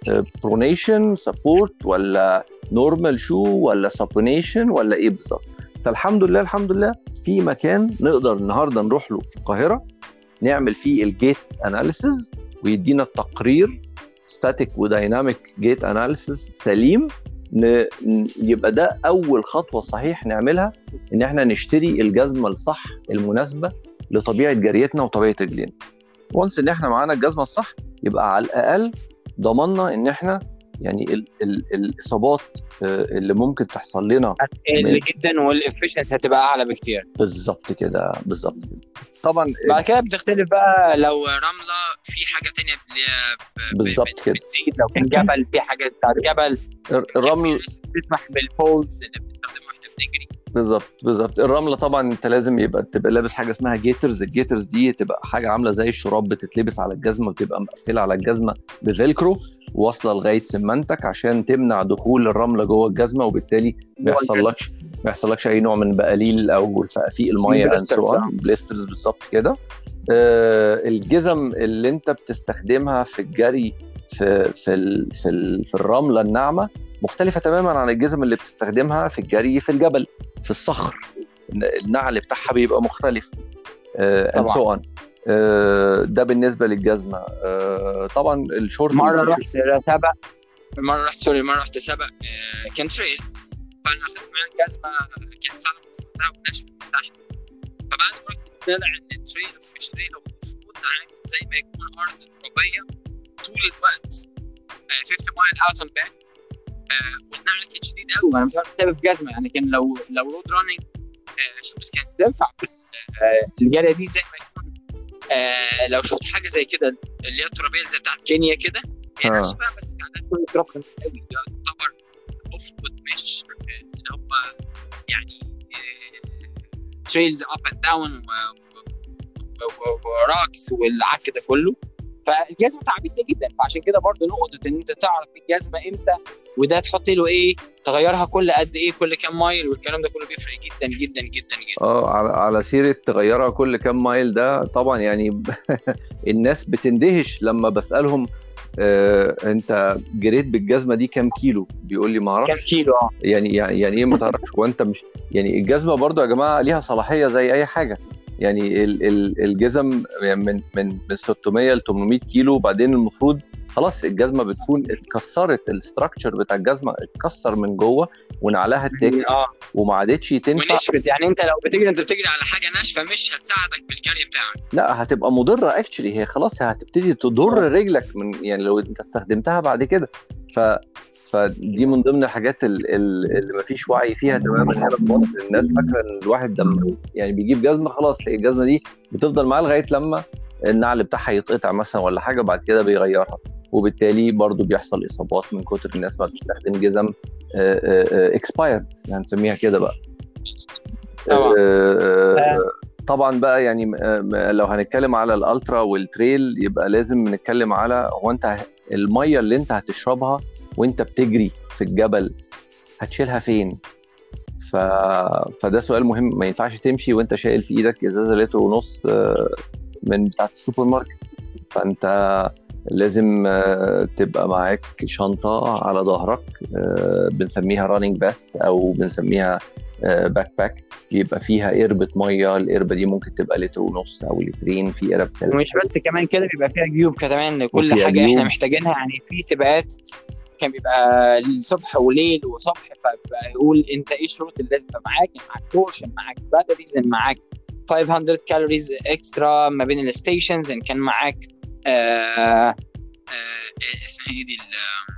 برونيشن سبورت ولا نورمال شو ولا سابونيشن ولا ايه بالظبط فالحمد لله الحمد لله في مكان نقدر النهارده نروح له في القاهره نعمل فيه الجيت اناليسز ويدينا التقرير ستاتيك ودايناميك جيت اناليسز سليم ن... يبقى ده اول خطوه صحيح نعملها ان احنا نشتري الجزمه الصح المناسبه لطبيعه جريتنا وطبيعه رجلينا وانس ان احنا معانا الجزمه الصح يبقى على الاقل ضمننا ان احنا يعني ال ال الاصابات اللي ممكن تحصل لنا هتقل جدا والافشنس هتبقى اعلى بكتير بالظبط كده بالظبط كده طبعا بعد كده بتختلف بقى لو رمله في حاجه تانية اللي هي بالظبط كده بتزيد لو كان جبل في حاجه بتاعت جبل الرمل تسمح بالبولز اللي بنستخدمها واحنا بنجري بالظبط بالظبط الرمله طبعا انت لازم يبقى تبقى لابس حاجه اسمها جيترز الجيترز دي تبقى حاجه عامله زي الشراب بتتلبس على الجزمه وتبقى مقفله على الجزمه بفيلكرو واصله لغايه سمنتك عشان تمنع دخول الرمله جوه الجزمه وبالتالي ما يحصلكش ما يحصلكش اي نوع من بقليل او فقفيق الميه بليسترز بالظبط كده آه الجزم اللي انت بتستخدمها في الجري في في ال في, ال في الرمله الناعمه مختلفه تماما عن الجزم اللي بتستخدمها في الجري في الجبل في الصخر النعل بتاعها بيبقى مختلف طبعا آه ده بالنسبه للجزمه آه طبعا الشورت مره رحت سبق مره رحت سوري مره رحت سبق آه كان تريل فانا اخذت معايا جزمه كانت سنه ونص بتاع ونشف من تحت فبعد ما رحت طلع ان التريل مش تريل هو مظبوط عامل زي ما يكون ارض ترابيه طول الوقت 50 مايل اوت اند باك والنعل كان شديد قوي انا مش عارف اتابع في جزمه يعني كان لو لو رود راننج شوز كانت تنفع الجاريه دي زي ما يكون آه لو شفت حاجه زي كده اللي هي الترابيه زي بتاعت كينيا كده هي ناشفه بس عندها شويه تراب خفيف قوي يعتبر اوف وود مش اللي هو يعني تريلز اب اند داون وراكس والعك ده كله فالجزمه تعبتني جدا فعشان كده برضو نقطه ان انت تعرف الجزمه امتى وده تحط له ايه تغيرها كل قد ايه كل كام مايل والكلام ده كله بيفرق جدا جدا جدا جدا اه على على سيره تغيرها كل كام مايل ده طبعا يعني الناس بتندهش لما بسالهم آه انت جريت بالجزمه دي كام كيلو بيقول لي ما اعرفش كام كيلو اه يعني يعني يعني ايه ما تعرفش وانت مش يعني الجزمه برضو يا جماعه ليها صلاحيه زي اي حاجه يعني ال- ال- الجزم يعني من من من 600 ل 800 كيلو وبعدين المفروض خلاص الجزمه بتكون اتكسرت الاستراكشر بتاع الجزمه اتكسر من جوه ونعلها اتاكل اه وما عادتش تنفع ونشفت يعني انت لو بتجري انت بتجري على حاجه ناشفه مش هتساعدك بالجري بتاعك لا هتبقى مضره اكشلي هي خلاص هتبتدي تضر رجلك من يعني لو انت استخدمتها بعد كده ف فدي من ضمن الحاجات ال- ال- اللي مفيش وعي فيها تماما هنا في مصر الناس فاكره ان الواحد لما يعني بيجيب جزمه خلاص هي الجزمه دي بتفضل معاه لغايه لما النعل بتاعها يتقطع مثلا ولا حاجه بعد كده بيغيرها وبالتالي برضو بيحصل اصابات من كتر الناس ما بتستخدم جزم اكسبايرد يعني نسميها كده بقى طبعا. آه، آه، طبعا بقى يعني م- م- لو هنتكلم على الالترا والتريل يبقى لازم نتكلم على هو انت ه- الميه اللي انت هتشربها وانت بتجري في الجبل هتشيلها فين ف... فده سؤال مهم ما ينفعش تمشي وانت شايل في ايدك ازازه لتر ونص آه، من بتاعه السوبر ماركت فانت لازم آه، تبقى معاك شنطه على ظهرك آه، بنسميها رانينج باست او بنسميها باك باك يبقى فيها قربة ميه القربة دي ممكن تبقى لتر ونص او لترين في قرب ثلاثة ومش بس كمان كده بيبقى فيها جيوب كمان كل وفيها حاجه جيوب. احنا محتاجينها يعني في سباقات كان بيبقى الصبح وليل وصبح فبقى يقول انت ايه الشروط اللي لازم يبقى معاك معاك بورشن معاك باتريز معاك 500 كالوريز اكسترا ما بين الستيشنز ان كان معاك آه آه اسمها ايه دي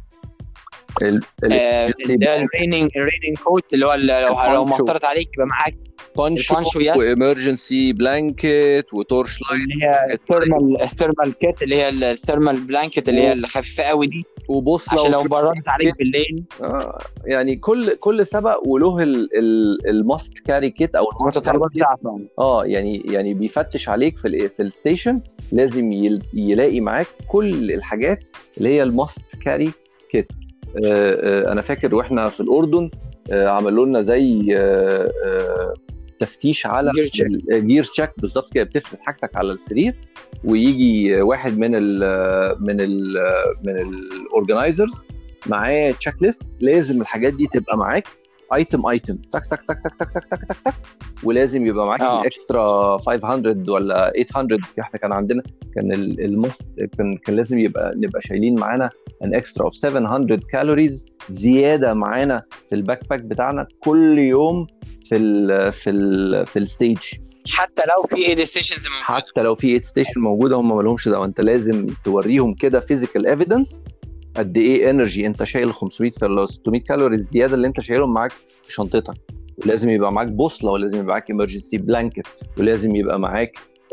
ال- ال- الريننج الريننج كوت اللي هو ال- لو لو البونشو. مطرت عليك يبقى معاك بانشو البانشو، يس. وامرجنسي بلانكت وتورش لايت اللي هي الثيرمال الثيرمال كيت اللي هي الثيرمال بلانكت اللي هي الخفيفه قوي دي وبوصله عشان لو وفي- بردت عليك بالليل آه يعني كل كل سبق وله ال- ال- الماست كاري كيت او الماست المتطلبات كاري كيت. بتاعته اه يعني يعني بيفتش عليك في ال في الستيشن لازم يل- يلاقي معاك كل الحاجات اللي هي الماست كاري كيت آه آه انا فاكر واحنا في الاردن آه عملوا لنا زي آه آه تفتيش على Gear check. جير تشيك بالظبط كده بتفرد حاجتك على السرير ويجي واحد من ال من ال من الاورجنايزرز معاه تشيك ليست لازم الحاجات دي تبقى معاك ايتم ايتم تك تك تك تك تك تك تك تك تك ولازم يبقى معاك آه. الاكسترا 500 ولا 800 احنا كان عندنا كان ال- المست كان كان لازم يبقى نبقى شايلين معانا ان اكسترا اوف 700 كالوريز زياده معانا في الباك باك بتاعنا كل يوم في ال في ال في الستيج حتى لو في ايد ستيشنز موجوده حتى لو في 8 ستيشن موجوده هم ما لهمش دعوه انت لازم توريهم كده فيزيكال ايفيدنس قد ايه انرجي انت شايل 500 ولا 600 كالوري الزياده اللي انت شايلهم معاك في شنطتك ولازم يبقى معاك بوصله ولازم يبقى معاك امرجنسي بلانكت ولازم يبقى معاك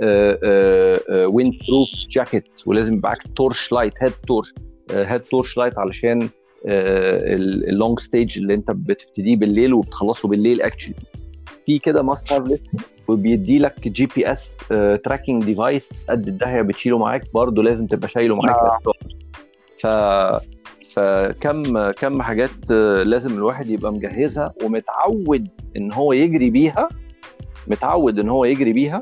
ويند بروف جاكيت ولازم يبقى معاك تورش لايت هيد تورش هيد تورش لايت علشان اللونج ستيج اللي انت بتبتديه بالليل وبتخلصه بالليل اكشلي في كده ماست هاف ليست وبيدي لك جي بي اس تراكنج ديفايس قد الدهيه بتشيله معاك برضه لازم تبقى شايله معاك آه. ف فكم كم حاجات آه، لازم الواحد يبقى مجهزها ومتعود ان هو يجري بيها متعود ان هو يجري بيها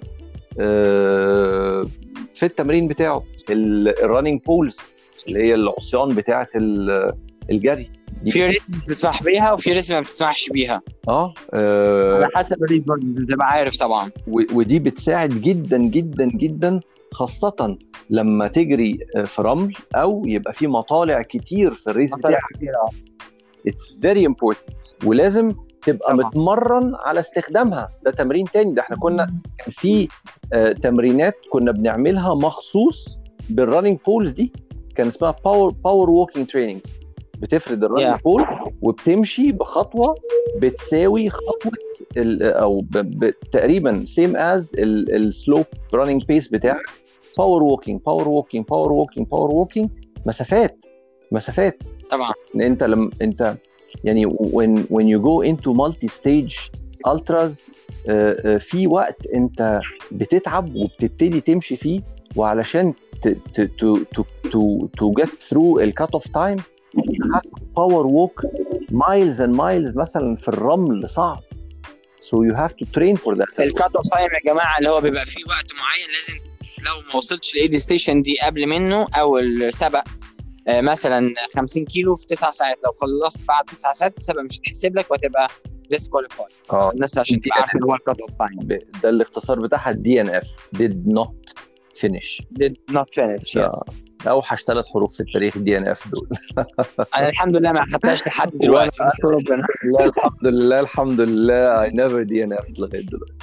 آه، في التمرين بتاعه الرننج بولز اللي هي العصيان بتاعه ال- الجري دي- في ريس بتسمح بيها وفي ريس ما بتسمحش بيها اه آه، على حسب الريس برضه تبقى عارف طبعا و- ودي بتساعد جدا جدا جدا خاصة لما تجري في رمل أو يبقى في مطالع كتير في الريس بتاعك اتس فيري امبورتنت ولازم تبقى طبعا. متمرن على استخدامها ده تمرين تاني ده احنا كنا كان في آه، تمرينات كنا بنعملها مخصوص بالرننج بولز دي كان اسمها باور باور ووكينج تريننج بتفرد الرننج Yeah. بول وبتمشي بخطوه بتساوي خطوه ال- او ب- ب- تقريبا سيم از السلوب رننج بيس بتاعك باور ووكينج باور ووكينج باور ووكينج باور ووكينج مسافات مسافات طبعا ان انت لما انت يعني when when you go into multi stage ultras آه، آه، في وقت انت بتتعب وبتبتدي تمشي فيه وعلشان to to to to to get through الكات اوف تايم باور ووك miles and miles مثلا في الرمل صعب so you have to train for that الكات اوف تايم يا جماعه اللي هو بيبقى فيه وقت معين لازم لو ما وصلتش الايد ستيشن دي قبل منه او السبق آه، مثلا 50 كيلو في 9 ساعات لو خلصت بعد 9 ساعات السبق مش هتحسب لك وهتبقى ديسكواليفاي اه الناس عشان تبقى عارفه اللي هو الكات اوف تايم ب- ده الاختصار بتاعها دي ان اف did not finish did not finish آه. yes. اوحش ثلاث حروف في التاريخ دي ان اف دول انا الحمد لله ما اخدتهاش لحد دلوقتي نشكر ربنا لا الحمد لله الحمد لله I never DNF لغايه دلوقتي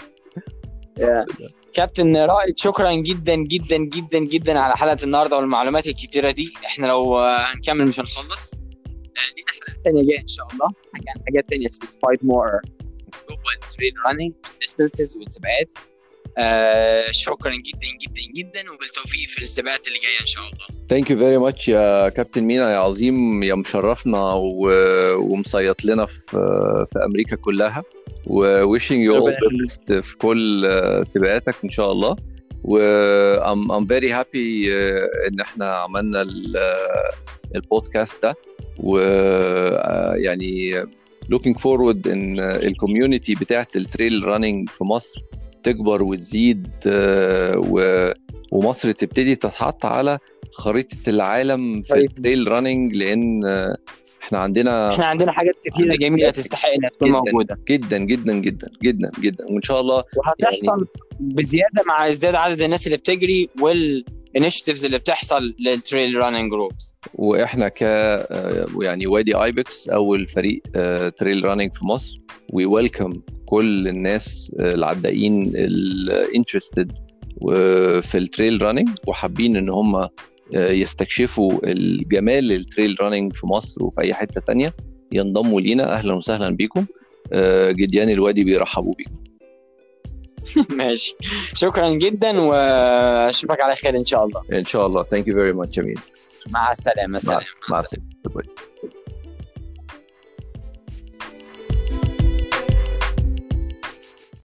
كابتن رائد شكرا جدا جدا جدا جدا على حلقه النهارده والمعلومات الكتيره دي احنا لو آه، هنكمل مش هنخلص آه، لينا حلقات تانية جايه ان شاء الله حاجات حاجات تانية سبيسيفايد مور جوه التريل راننج ديستنسز والسباقات آه شكرا جدا جدا جدا وبالتوفيق في السباقات اللي جايه ان شاء الله ثانك يو فيري ماتش يا كابتن مينا يا عظيم يا مشرفنا و... ومصيط لنا في في امريكا كلها و wishing you all ربنا the best في كل آه، سباقاتك ان شاء الله و I'm, I'm very happy آه، ان احنا عملنا ال- آه، البودكاست ده و آه، يعني looking forward ان الكوميونتي بتاعت التريل راننج في مصر تكبر وتزيد آه، و... ومصر تبتدي تتحط على خريطه العالم في طيب. التريل راننج لان آه، احنا عندنا احنا عندنا حاجات كتيره عندنا جميله حاجات تستحق انها تكون جداً. موجوده جدا جدا جدا جدا جدا وان شاء الله وهتحصل بزياده مع ازدياد عدد الناس اللي بتجري والانشيتيفز اللي بتحصل للتريل راننج جروبس واحنا ك آه، يعني وادي ايبكس اول فريق آه، تريل راننج في مصر وي ويلكم كل الناس آه، العدائين الانترستد في التريل راننج وحابين ان هم يستكشفوا الجمال التريل راننج في مصر وفي اي حته تانية ينضموا لينا اهلا وسهلا بيكم آه، جديان الوادي بيرحبوا بيكم ماشي شكرا جدا واشوفك على خير ان شاء الله ان شاء الله ثانك يو فيري ماتش جميل مع السلامه مع سلام مع السلامه